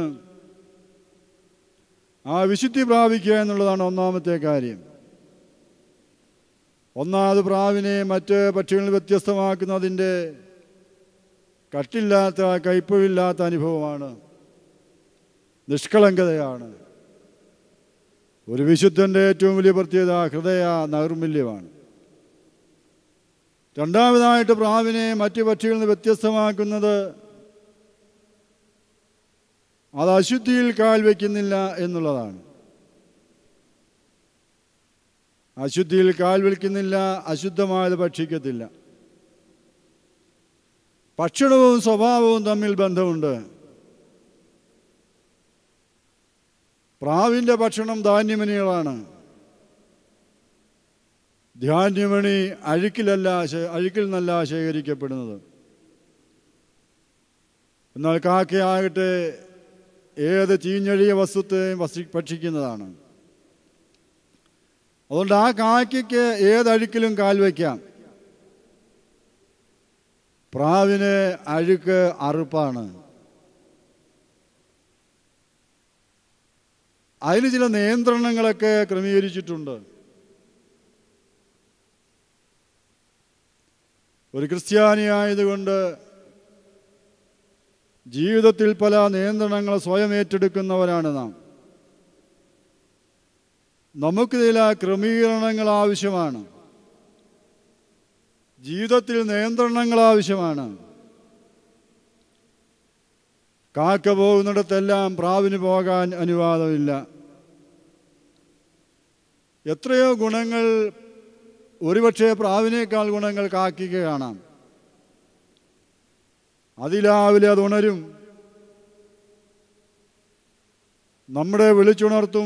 ആ വിശുദ്ധി പ്രാപിക്കുക എന്നുള്ളതാണ് ഒന്നാമത്തെ കാര്യം ഒന്നാമത് പ്രാവിനെ മറ്റ് പക്ഷികളിൽ വ്യത്യസ്തമാക്കുന്നതിൻ്റെ കട്ടില്ലാത്ത കയ്പമില്ലാത്ത അനുഭവമാണ് നിഷ്കളങ്കതയാണ് ഒരു വിശുദ്ധൻ്റെ ഏറ്റവും വലിയ പ്രത്യേകത ഹൃദയ നൈർമല്യമാണ് രണ്ടാമതായിട്ട് പ്രാവിനെ മറ്റ് പക്ഷികളിൽ നിന്ന് വ്യത്യസ്തമാക്കുന്നത് അത് അശുദ്ധിയിൽ കാൽ വയ്ക്കുന്നില്ല എന്നുള്ളതാണ് അശുദ്ധിയിൽ കാൽ വയ്ക്കുന്നില്ല അശുദ്ധമായത് ഭക്ഷിക്കത്തില്ല ഭക്ഷണവും സ്വഭാവവും തമ്മിൽ ബന്ധമുണ്ട് പ്രാവിൻ്റെ ഭക്ഷണം ധാന്യമണികളാണ് ധാന്യമണി അഴുക്കിലല്ല ശേ- അഴുക്കിൽ നിന്നല്ല ശേഖരിക്കപ്പെടുന്നത് എന്നാൽ കാക്കയാകട്ടെ ഏത് ചീഞ്ഞഴിയ വസ്തുത്തെയും വസി ഭക്ഷിക്കുന്നതാണ് അതുകൊണ്ട് ആ കാക്കയ്ക്ക് ഏതഴുക്കിലും കാൽ വയ്ക്കാം പ്രാവിന് അഴുക്ക് അറുപ്പാണ് അതിന് ചില നിയന്ത്രണങ്ങളൊക്കെ ക്രമീകരിച്ചിട്ടുണ്ട് ഒരു ക്രിസ്ത്യാനിയായതുകൊണ്ട് ജീവിതത്തിൽ പല നിയന്ത്രണങ്ങൾ സ്വയം ഏറ്റെടുക്കുന്നവരാണ് നാം നമുക്ക് ചില ക്രമീകരണങ്ങൾ ആവശ്യമാണ് ജീവിതത്തിൽ നിയന്ത്രണങ്ങൾ ആവശ്യമാണ് കാക്ക പോകുന്നിടത്തെല്ലാം പ്രാവിന് പോകാൻ അനുവാദമില്ല എത്രയോ ഗുണങ്ങൾ ഒരുപക്ഷെ പ്രാവിനേക്കാൾ ഗുണങ്ങൾ കാക്കിക്ക് കാണാം അതിരാവിലെ അത് ഉണരും നമ്മുടെ വിളിച്ചുണർത്തും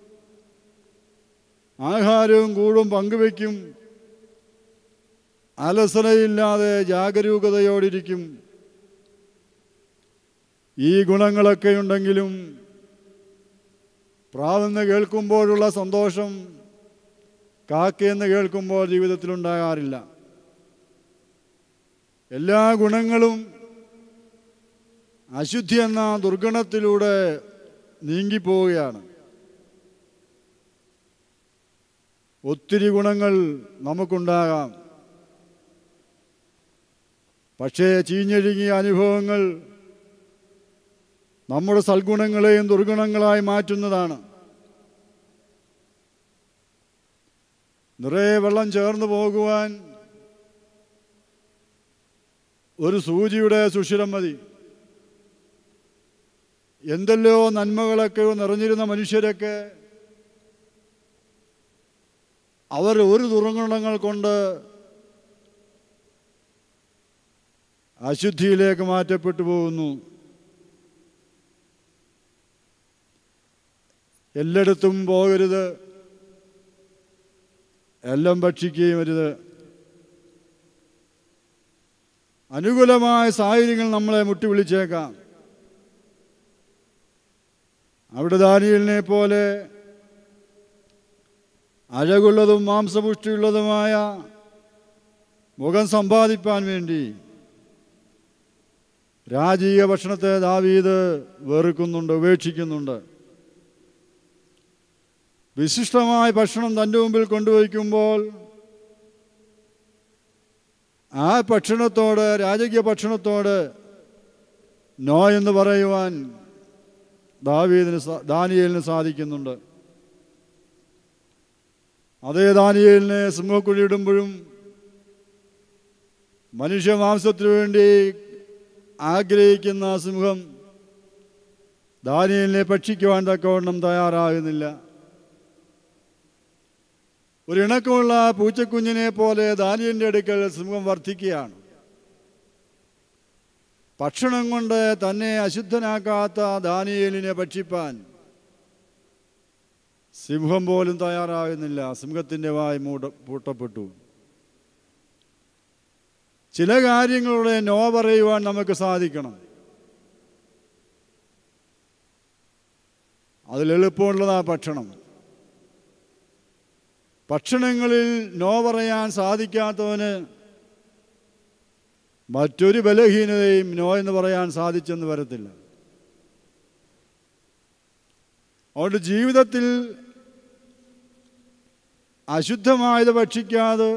ആഹാരവും കൂടും പങ്കുവയ്ക്കും അലസലയില്ലാതെ ജാഗരൂകതയോടിരിക്കും ഈ ഗുണങ്ങളൊക്കെ ഉണ്ടെങ്കിലും പ്രാവെന്ന് കേൾക്കുമ്പോഴുള്ള സന്തോഷം കാക്കയെന്ന് കേൾക്കുമ്പോൾ ജീവിതത്തിലുണ്ടാകാറില്ല എല്ലാ ഗുണങ്ങളും അശുദ്ധി എന്ന ദുർഗണത്തിലൂടെ നീങ്ങിപ്പോവുകയാണ് ഒത്തിരി ഗുണങ്ങൾ നമുക്കുണ്ടാകാം പക്ഷേ ചീഞ്ഞഴുകിയ അനുഭവങ്ങൾ നമ്മുടെ സൽഗുണങ്ങളെയും ദുർഗുണങ്ങളായി മാറ്റുന്നതാണ് നിറയെ വെള്ളം ചേർന്ന് പോകുവാൻ ഒരു സൂചിയുടെ സുഷിരം മതി എന്തെല്ലോ നന്മകളൊക്കെ നിറഞ്ഞിരുന്ന മനുഷ്യരൊക്കെ അവർ ഒരു ദുർഗുണങ്ങൾ കൊണ്ട് അശുദ്ധിയിലേക്ക് മാറ്റപ്പെട്ടു പോകുന്നു എല്ലായിടത്തും പോകരുത് എല്ലാം ഭക്ഷിക്കുകയും അരുത് അനുകൂലമായ സാഹചര്യങ്ങൾ നമ്മളെ മുട്ടി വിളിച്ചേക്കാം അവിടെ ദാനിയലിനെ പോലെ അഴകുള്ളതും മാംസപുഷ്ടിയുള്ളതുമായ മുഖം സമ്പാദിപ്പാൻ വേണ്ടി രാജീയ ഭക്ഷണത്തെ ദാവീദ് വെറുക്കുന്നുണ്ട് ഉപേക്ഷിക്കുന്നുണ്ട് വിശിഷ്ടമായ ഭക്ഷണം തൻ്റെ മുമ്പിൽ കൊണ്ടുവയ്ക്കുമ്പോൾ ആ ഭക്ഷണത്തോട് രാജകീയ ഭക്ഷണത്തോട് നോ എന്ന് പറയുവാൻ ദാവീദിന് സാ- ദാനിയേലിന് സാധിക്കുന്നുണ്ട് അതേ ദാനിയേലിനെ സിംഹക്കുഴിയിടുമ്പോഴും മനുഷ്യമാംസത്തിനു വേണ്ടി ആഗ്രഹിക്കുന്ന സിംഹം ദാനിയലിനെ ഭക്ഷിക്കുവാൻ തക്കവണ്ണം തയ്യാറാകുന്നില്ല ഒരു ഇണക്കമുള്ള പൂച്ചക്കുഞ്ഞിനെ പോലെ ദാനിയലിൻ്റെ അടുക്കൽ സിംഹം വർദ്ധിക്കുകയാണ് ഭക്ഷണം കൊണ്ട് തന്നെ അശുദ്ധനാക്കാത്ത ദാനിയേലിനെ ഭക്ഷിപ്പാൻ സിംഹം പോലും തയ്യാറാകുന്നില്ല സിംഹത്തിൻ്റെ വായ് മൂട പൂട്ടപ്പെട്ടു ചില കാര്യങ്ങളുടെ നോ പറയുവാൻ നമുക്ക് സാധിക്കണം അതിൽ എളുപ്പമുള്ളതാ ഭക്ഷണം ഭക്ഷണങ്ങളിൽ നോ പറയാൻ സാധിക്കാത്തവന് മറ്റൊരു ബലഹീനതയും നോ എന്ന് പറയാൻ സാധിച്ചെന്ന് വരത്തില്ല അതുകൊണ്ട് ജീവിതത്തിൽ അശുദ്ധമായത് ഭക്ഷിക്കാതെ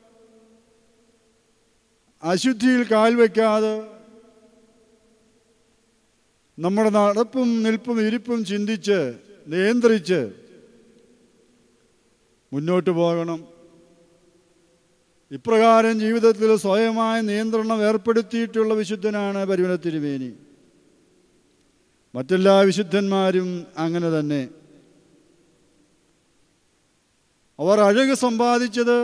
അശുദ്ധിയിൽ കാൽ വയ്ക്കാതെ നമ്മുടെ നടപ്പും നിൽപ്പും ഇരിപ്പും ചിന്തിച്ച് നിയന്ത്രിച്ച് മുന്നോട്ട് പോകണം ഇപ്രകാരം ജീവിതത്തിൽ സ്വയമായ നിയന്ത്രണം ഏർപ്പെടുത്തിയിട്ടുള്ള വിശുദ്ധനാണ് പരിമല തിരുമേനി മറ്റെല്ലാ വിശുദ്ധന്മാരും അങ്ങനെ തന്നെ അവർ അഴക് സമ്പാദിച്ചത്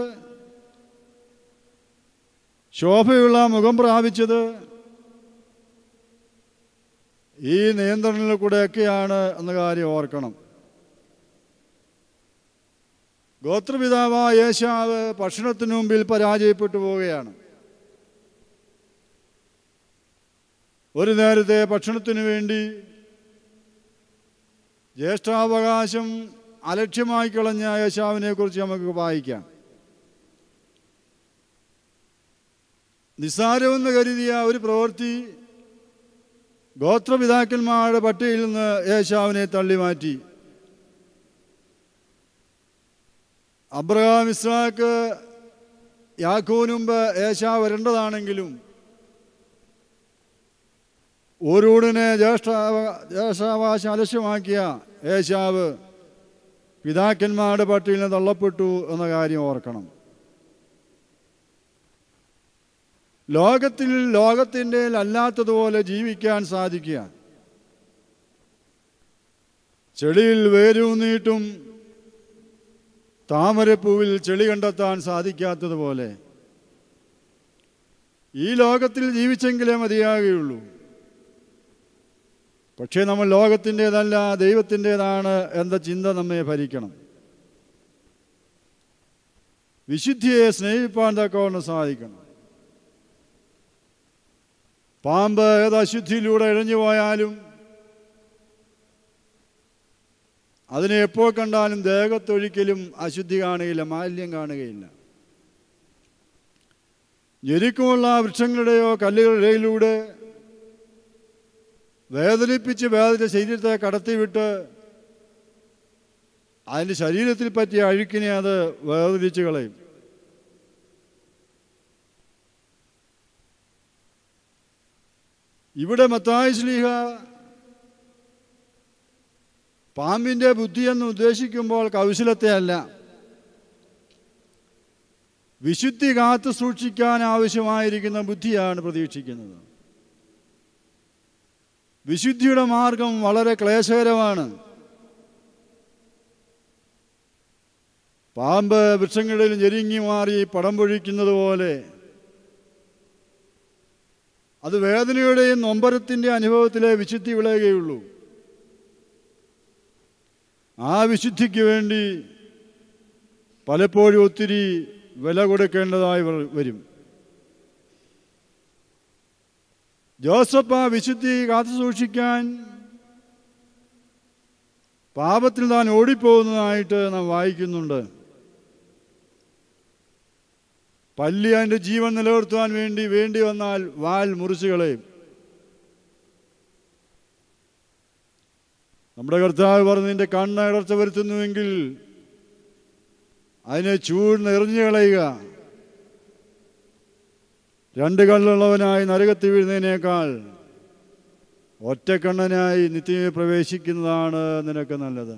ശോഭയുള്ള മുഖം പ്രാപിച്ചത് ഈ നിയന്ത്രണങ്ങളിൽ കൂടെയൊക്കെയാണ് എന്ന കാര്യം ഓർക്കണം ഗോത്രപിതാവായ യേശാവ് ഭക്ഷണത്തിനു മുമ്പിൽ പരാജയപ്പെട്ടു പോവുകയാണ് ഒരു നേരത്തെ ഭക്ഷണത്തിനു വേണ്ടി ജ്യേഷ്ഠാവകാശം അലക്ഷ്യമായി കളഞ്ഞ യേശാവിനെ കുറിച്ച് നമുക്ക് വായിക്കാം നിസ്സാരമെന്ന് കരുതിയ ഒരു പ്രവൃത്തി ഗോത്രപിതാക്കന്മാരുടെ പട്ടികയിൽ നിന്ന് യേശാവിനെ തള്ളി മാറ്റി അബ്രഹാം ഇസ്രാക്ക് യാക്കോന് മുമ്പ് യേശാവ് വരേണ്ടതാണെങ്കിലും ഓരോടിനെ ജ്യേഷ്ഠ ജ്യേഷ്ഠാവകാശം അലക്ഷ്യമാക്കിയ യേശാവ് പിതാക്കന്മാരുടെ പട്ടികയിൽ നിന്ന് തള്ളപ്പെട്ടു എന്ന കാര്യം ഓർക്കണം ലോകത്തിൽ ലോകത്തിൻ്റെ അല്ലാത്തതുപോലെ ജീവിക്കാൻ സാധിക്കുക ചെളിയിൽ വേരൂന്നിയിട്ടും താമരപ്പൂവിൽ ചെളി കണ്ടെത്താൻ സാധിക്കാത്തതുപോലെ ഈ ലോകത്തിൽ ജീവിച്ചെങ്കിലേ മതിയാകുകയുള്ളൂ പക്ഷേ നമ്മൾ ലോകത്തിൻ്റെതല്ല ദൈവത്തിൻ്റെതാണ് എന്ന ചിന്ത നമ്മെ ഭരിക്കണം വിശുദ്ധിയെ സ്നേഹിപ്പാൻ തക്കവണ്ണം സാധിക്കണം പാമ്പ് ഏത് അശുദ്ധിയിലൂടെ ഇഴഞ്ഞു പോയാലും അതിനെ എപ്പോൾ കണ്ടാലും ദേഹത്തൊഴിക്കലും അശുദ്ധി കാണുകയില്ല മാലിന്യം കാണുകയില്ല ഞെരുക്കമുള്ള വൃക്ഷങ്ങളുടെയോ കല്ലുകളുടെയിലൂടെ വേദനിപ്പിച്ച് വേദന ശരീരത്തെ കടത്തിവിട്ട് അതിൻ്റെ ശരീരത്തിൽ പറ്റിയ അഴുക്കിനെ അത് വേദനിച്ച് കളയും ഇവിടെ മത്തായ ശ്ലീഹ പാമ്പിൻ്റെ ബുദ്ധിയെന്ന് ഉദ്ദേശിക്കുമ്പോൾ കൗശലത്തെ അല്ല വിശുദ്ധി കാത്തു സൂക്ഷിക്കാൻ ആവശ്യമായിരിക്കുന്ന ബുദ്ധിയാണ് പ്രതീക്ഷിക്കുന്നത് വിശുദ്ധിയുടെ മാർഗം വളരെ ക്ലേശകരമാണ് പാമ്പ് വൃക്ഷങ്ങളിൽ ഞെരുങ്ങി മാറി പടം പൊഴിക്കുന്നത് പോലെ അത് വേദനയുടെയും നൊമ്പരത്തിൻ്റെ അനുഭവത്തിലെ വിശുദ്ധി വിളയുകയുള്ളൂ ആ വിശുദ്ധിക്ക് വേണ്ടി പലപ്പോഴും ഒത്തിരി വില കൊടുക്കേണ്ടതായി വ- വരും ജോസഫ് ആ വിശുദ്ധി കാത്തു സൂക്ഷിക്കാൻ പാപത്തിൽ താൻ ഓടിപ്പോകുന്നതായിട്ട് നാം വായിക്കുന്നുണ്ട് പല്ലി അതിൻ്റെ ജീവൻ നിലനിർത്തുവാൻ വേണ്ടി വേണ്ടി വന്നാൽ വാൽ മുറിച്ചു കളയും നമ്മുടെ കർത്താവ് പറഞ്ഞു നിന്റെ കണ്ണ് ഇടർച്ച വരുത്തുന്നുവെങ്കിൽ അതിനെ ചൂട് എറിഞ്ഞു കളയുക രണ്ട് കണ്ണുള്ളവനായി നരകത്തിൽ വീഴുന്നതിനേക്കാൾ ഒറ്റക്കണ്ണനായി നിത്യമേ പ്രവേശിക്കുന്നതാണ് നിനക്ക് നല്ലത്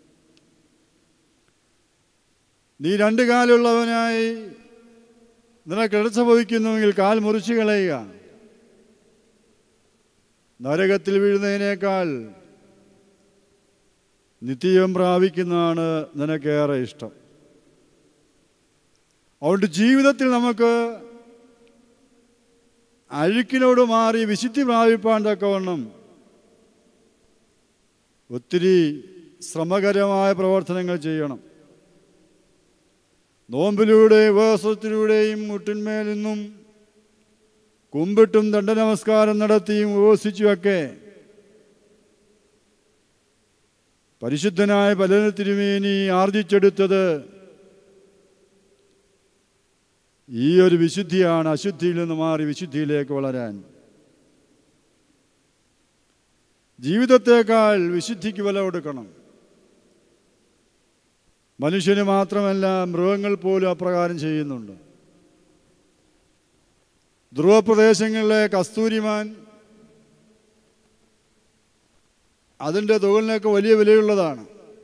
നീ രണ്ട് കാലുള്ളവനായി നിനക്ക് ഇടച്ച ഭവിക്കുന്നുവെങ്കിൽ കാൽ മുറിച്ചു കളയുക നരകത്തിൽ വീഴുന്നതിനേക്കാൾ നിത്യം പ്രാപിക്കുന്നതാണ് നിനക്കേറെ ഇഷ്ടം അതുകൊണ്ട് ജീവിതത്തിൽ നമുക്ക് അഴുക്കിനോട് മാറി വിശുദ്ധി പ്രാപിപ്പാൻ തക്കവണ്ണം ഒത്തിരി ശ്രമകരമായ പ്രവർത്തനങ്ങൾ ചെയ്യണം നോമ്പിലൂടെയും ഉപവാസത്തിലൂടെയും മുട്ടിന്മേൽ നിന്നും കുമ്പിട്ടും ദണ്ഡനമസ്കാരം നടത്തിയും ഉപവസിച്ചുമൊക്കെ പരിശുദ്ധനായ പലന തിരുമേനി ആർജിച്ചെടുത്തത് ഈ ഒരു വിശുദ്ധിയാണ് അശുദ്ധിയിൽ നിന്ന് മാറി വിശുദ്ധിയിലേക്ക് വളരാൻ ജീവിതത്തേക്കാൾ വിശുദ്ധിക്ക് വില കൊടുക്കണം മനുഷ്യന് മാത്രമല്ല മൃഗങ്ങൾ പോലും അപ്രകാരം ചെയ്യുന്നുണ്ട് ധ്രുവപ്രദേശങ്ങളിലെ കസ്തൂരിമാൻ അതിൻ്റെ തുകലിനൊക്കെ വലിയ വിലയുള്ളതാണ്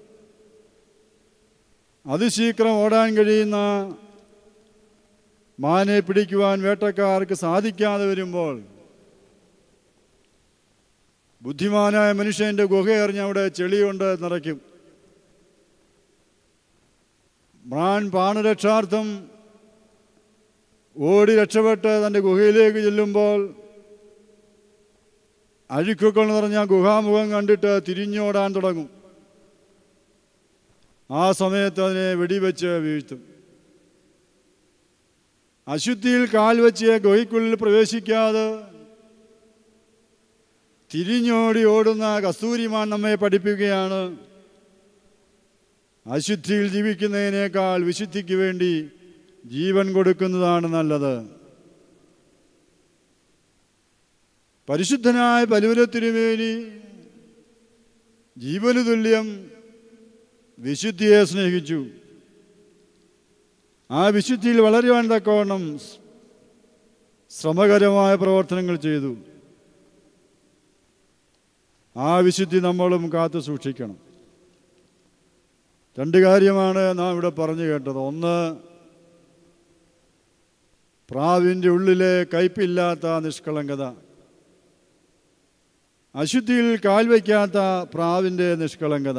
അതിശീഘ്രം ഓടാൻ കഴിയുന്ന മാനെ പിടിക്കുവാൻ വേട്ടക്കാർക്ക് സാധിക്കാതെ വരുമ്പോൾ ബുദ്ധിമാനായ മനുഷ്യൻ്റെ ഗുഹയെറിഞ്ഞ് അവിടെ ചെളി കൊണ്ട് നിറയ്ക്കും മ്രാൻ പ്രാണരക്ഷാർത്ഥം ഓടി രക്ഷപ്പെട്ട് തൻ്റെ ഗുഹയിലേക്ക് ചെല്ലുമ്പോൾ അഴുക്കുകൾ നിറഞ്ഞ ഗുഹാമുഖം കണ്ടിട്ട് തിരിഞ്ഞോടാൻ തുടങ്ങും ആ സമയത്ത് അതിനെ വെടിവെച്ച് വീഴ്ത്തും അശുദ്ധിയിൽ കാൽ വെച്ച് ഗുഹയ്ക്കുള്ളിൽ പ്രവേശിക്കാതെ തിരിഞ്ഞോടി ഓടുന്ന കസ്തൂരിമാൻ നമ്മെ പഠിപ്പിക്കുകയാണ് അശുദ്ധിയിൽ ജീവിക്കുന്നതിനേക്കാൾ വിശുദ്ധിക്ക് വേണ്ടി ജീവൻ കൊടുക്കുന്നതാണ് നല്ലത് പരിശുദ്ധനായ പലുവരത്തിരുമേനി ജീവന് തുല്യം വിശുദ്ധിയെ സ്നേഹിച്ചു ആ വിശുദ്ധിയിൽ വളരുവാൻ തക്കവണ്ണം ശ്രമകരമായ പ്രവർത്തനങ്ങൾ ചെയ്തു ആ വിശുദ്ധി നമ്മളും കാത്തു സൂക്ഷിക്കണം രണ്ട് കാര്യമാണ് നാം ഇവിടെ പറഞ്ഞു കേട്ടത് ഒന്ന് പ്രാവിൻ്റെ ഉള്ളിലെ കയ്പില്ലാത്ത നിഷ്കളങ്കത അശുദ്ധിയിൽ കാൽ വയ്ക്കാത്ത പ്രാവിൻ്റെ നിഷ്കളങ്കത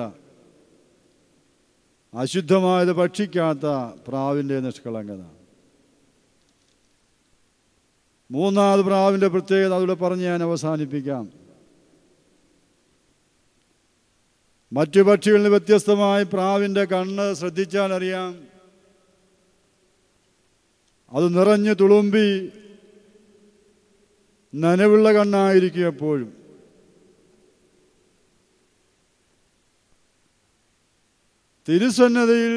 അശുദ്ധമായത് ഭക്ഷിക്കാത്ത പ്രാവിൻ്റെ നിഷ്കളങ്കത മൂന്നാമത് പ്രാവിൻ്റെ പ്രത്യേകത അതിവിടെ പറഞ്ഞ് ഞാൻ അവസാനിപ്പിക്കാം മറ്റു പക്ഷികളിൽ നിന്ന് വ്യത്യസ്തമായി പ്രാവിൻ്റെ കണ്ണ് ശ്രദ്ധിച്ചാൽ അറിയാം അത് നിറഞ്ഞ് തുളുമ്പി നനവുള്ള കണ്ണായിരിക്കും എപ്പോഴും തിരുസന്നതയിൽ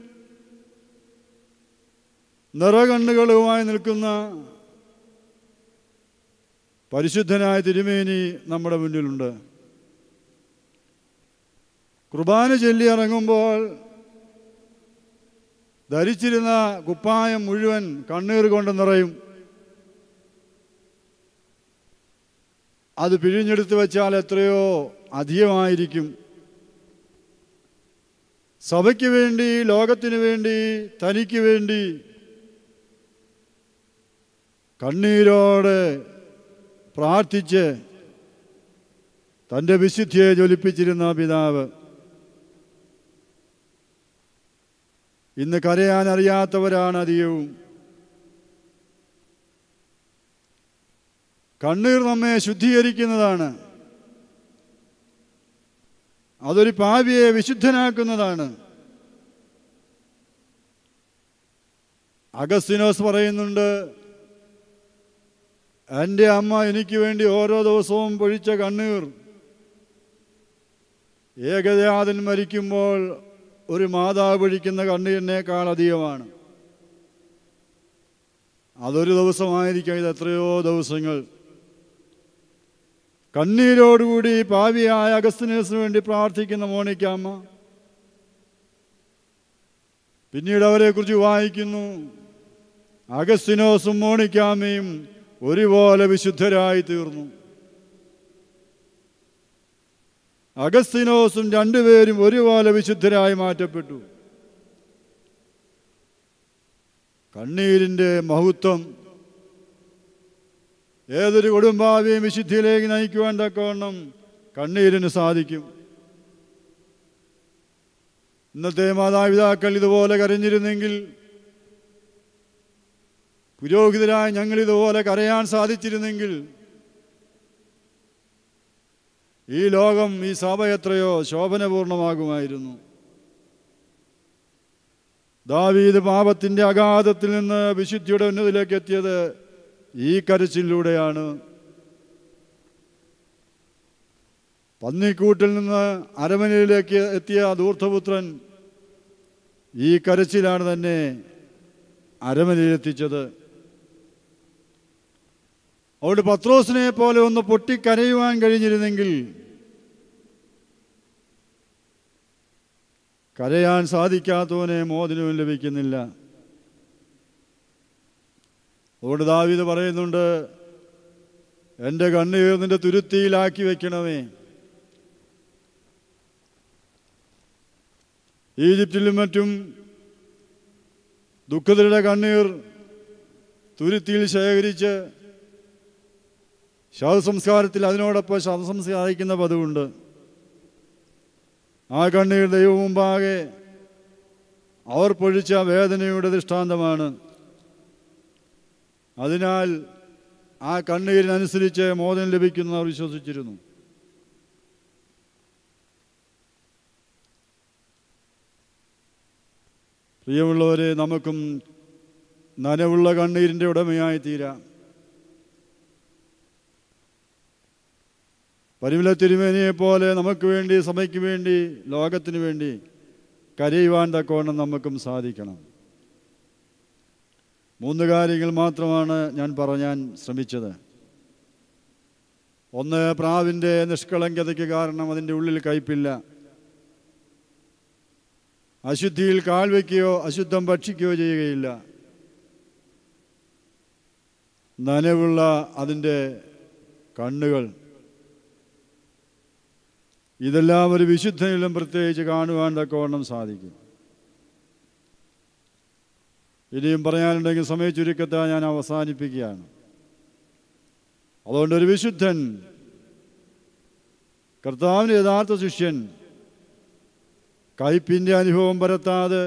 നിറകണ്ണുകളുമായി നിൽക്കുന്ന പരിശുദ്ധനായ തിരുമേനി നമ്മുടെ മുന്നിലുണ്ട് കുർബാന ചൊല്ലി ഇറങ്ങുമ്പോൾ ധരിച്ചിരുന്ന കുപ്പായം മുഴുവൻ കണ്ണീർ കൊണ്ട് നിറയും അത് പിഴിഞ്ഞെടുത്ത് വെച്ചാൽ എത്രയോ അധികമായിരിക്കും സഭയ്ക്ക് വേണ്ടി ലോകത്തിന് വേണ്ടി തനിക്ക് വേണ്ടി കണ്ണീരോടെ പ്രാർത്ഥിച്ച് തൻ്റെ വിശുദ്ധിയെ ജ്വലിപ്പിച്ചിരുന്ന പിതാവ് ഇന്ന് കരയാൻ അറിയാത്തവരാണ് അധികവും കണ്ണീർ നമ്മെ ശുദ്ധീകരിക്കുന്നതാണ് അതൊരു പാപിയെ വിശുദ്ധനാക്കുന്നതാണ് അഗസ്തിനോസ് പറയുന്നുണ്ട് എൻ്റെ അമ്മ എനിക്ക് വേണ്ടി ഓരോ ദിവസവും പൊഴിച്ച കണ്ണീർ ഏകജാതൻ മരിക്കുമ്പോൾ ഒരു മാതാവ് പൊഴിക്കുന്ന കണ്ണീരിനേക്കാൾ അധികമാണ് അതൊരു ദിവസമായിരിക്കാം ഇത് എത്രയോ ദിവസങ്ങൾ കണ്ണീരോടുകൂടി പാവിയായ അഗസ്തിനേസിന് വേണ്ടി പ്രാർത്ഥിക്കുന്ന മോണിക്കാമ്മ പിന്നീട് അവരെക്കുറിച്ച് വായിക്കുന്നു അഗസ്തിനോസും മോണിക്കാമ്മയും ഒരുപോലെ വിശുദ്ധരായി തീർന്നു അഗസ്തിനോസും രണ്ടുപേരും ഒരുപോലെ വിശുദ്ധരായി മാറ്റപ്പെട്ടു കണ്ണീരിൻ്റെ മഹത്വം ഏതൊരു കുടുംബാവിയും വിശുദ്ധിയിലേക്ക് നയിക്കുവാൻ തക്കവണ്ണം കണ്ണീരിന് സാധിക്കും ഇന്നത്തെ മാതാപിതാക്കൾ ഇതുപോലെ കരഞ്ഞിരുന്നെങ്കിൽ പുരോഹിതരായ ഞങ്ങൾ ഇതുപോലെ കരയാൻ സാധിച്ചിരുന്നെങ്കിൽ ഈ ലോകം ഈ സഭ എത്രയോ ശോഭനപൂർണമാകുമായിരുന്നു ദാവീദ് പാപത്തിൻ്റെ അഗാധത്തിൽ നിന്ന് വിശുദ്ധിയുടെ ഉന്നതിലേക്ക് എത്തിയത് ഈ കരച്ചിലൂടെയാണ് പന്നിക്കൂട്ടിൽ നിന്ന് അരമനയിലേക്ക് എത്തിയ ധൂർത്തപുത്രൻ ഈ കരച്ചിലാണ് തന്നെ അരമനയിലെത്തിച്ചത് അതുകൊണ്ട് പത്രോസിനെ പോലെ ഒന്ന് പൊട്ടിക്കരയുവാൻ കഴിഞ്ഞിരുന്നെങ്കിൽ കരയാൻ സാധിക്കാത്തവനെ മോചനവും ലഭിക്കുന്നില്ല അതുകൊണ്ട് ദാവീദ് പറയുന്നുണ്ട് എൻ്റെ കണ്ണീർ നിന്റെ തുരുത്തിയിലാക്കി വെക്കണമേ ഈജിപ്തിലും മറ്റും ദുഃഖിതരുടെ കണ്ണീർ തുരുത്തിയിൽ ശേഖരിച്ച് ശവസംസ്കാരത്തിൽ അതിനോടൊപ്പം ശവസംസ്കാരിക്കുന്ന പതിവുണ്ട് ആ കണ്ണീർ ദൈവം മുമ്പാകെ അവർ പൊഴിച്ച വേദനയുടെ ദൃഷ്ടാന്തമാണ് അതിനാൽ ആ കണ്ണീരിനനുസരിച്ച് മോചനം ലഭിക്കുന്നവർ വിശ്വസിച്ചിരുന്നു പ്രിയമുള്ളവരെ നമുക്കും നനവുള്ള കണ്ണീരിൻ്റെ ഉടമയായി തീരാം പരിമല തിരുമേനിയെ പോലെ നമുക്ക് വേണ്ടി സഭയ്ക്ക് വേണ്ടി ലോകത്തിന് വേണ്ടി കരയുവാൻ തക്കവണ്ണം നമുക്കും സാധിക്കണം മൂന്ന് കാര്യങ്ങൾ മാത്രമാണ് ഞാൻ പറയാൻ ശ്രമിച്ചത് ഒന്ന് പ്രാവിൻ്റെ നിഷ്കളങ്കതയ്ക്ക് കാരണം അതിൻ്റെ ഉള്ളിൽ കയ്പില്ല അശുദ്ധിയിൽ കാൽ വയ്ക്കുകയോ അശുദ്ധം ഭക്ഷിക്കുകയോ ചെയ്യുകയില്ല നനവുള്ള അതിൻ്റെ കണ്ണുകൾ ഇതെല്ലാം ഒരു വിശുദ്ധനിലും പ്രത്യേകിച്ച് കാണുവാൻ തക്കവണ്ണം സാധിക്കും ഇനിയും പറയാനുണ്ടെങ്കിൽ സമയ ചുരുക്കത്തെ ഞാൻ അവസാനിപ്പിക്കുകയാണ് അതുകൊണ്ട് ഒരു വിശുദ്ധൻ കർത്താവിൻ്റെ യഥാർത്ഥ ശിഷ്യൻ കയ്പിൻ്റെ അനുഭവം പരത്താതെ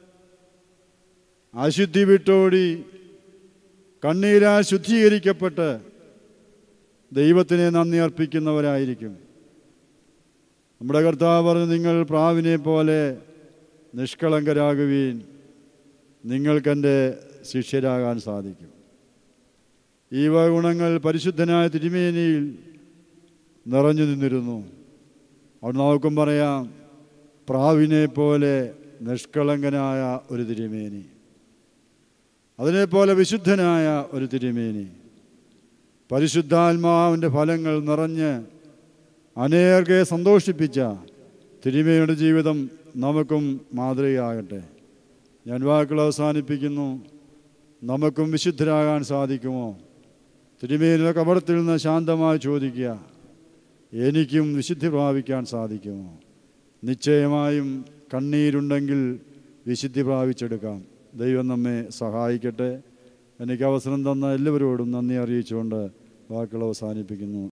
അശുദ്ധി വിട്ടോടി കണ്ണീരാ ശുദ്ധീകരിക്കപ്പെട്ട് ദൈവത്തിനെ നന്ദി അർപ്പിക്കുന്നവരായിരിക്കും നമ്മുടെ കർത്താവ് പറഞ്ഞു നിങ്ങൾ പ്രാവിനെ പോലെ നിഷ്കളങ്കരാകുവീൻ നിങ്ങൾക്കെൻ്റെ ശിഷ്യരാകാൻ സാധിക്കും ഈ വക ഗുണങ്ങൾ പരിശുദ്ധനായ തിരുമേനിയിൽ നിറഞ്ഞു നിന്നിരുന്നു അവിടെ നമുക്കും പറയാം പ്രാവിനെ പോലെ നിഷ്കളങ്കനായ ഒരു തിരുമേനി അതിനെപ്പോലെ വിശുദ്ധനായ ഒരു തിരുമേനി പരിശുദ്ധാത്മാവിൻ്റെ ഫലങ്ങൾ നിറഞ്ഞ് അനേകരെ സന്തോഷിപ്പിച്ച തിരുമേനിയുടെ ജീവിതം നമുക്കും മാതൃകയാകട്ടെ ഞാൻ വാക്കുകൾ അവസാനിപ്പിക്കുന്നു നമുക്കും വിശുദ്ധരാകാൻ സാധിക്കുമോ തിരുമേനിയുടെ കപടത്തിൽ നിന്ന് ശാന്തമായി ചോദിക്കുക എനിക്കും വിശുദ്ധി പ്രാപിക്കാൻ സാധിക്കുമോ നിശ്ചയമായും കണ്ണീരുണ്ടെങ്കിൽ വിശുദ്ധി പ്രാപിച്ചെടുക്കാം ദൈവം നമ്മെ സഹായിക്കട്ടെ എനിക്ക് അവസരം തന്ന എല്ലാവരോടും നന്ദി അറിയിച്ചുകൊണ്ട് വാക്കുകൾ അവസാനിപ്പിക്കുന്നു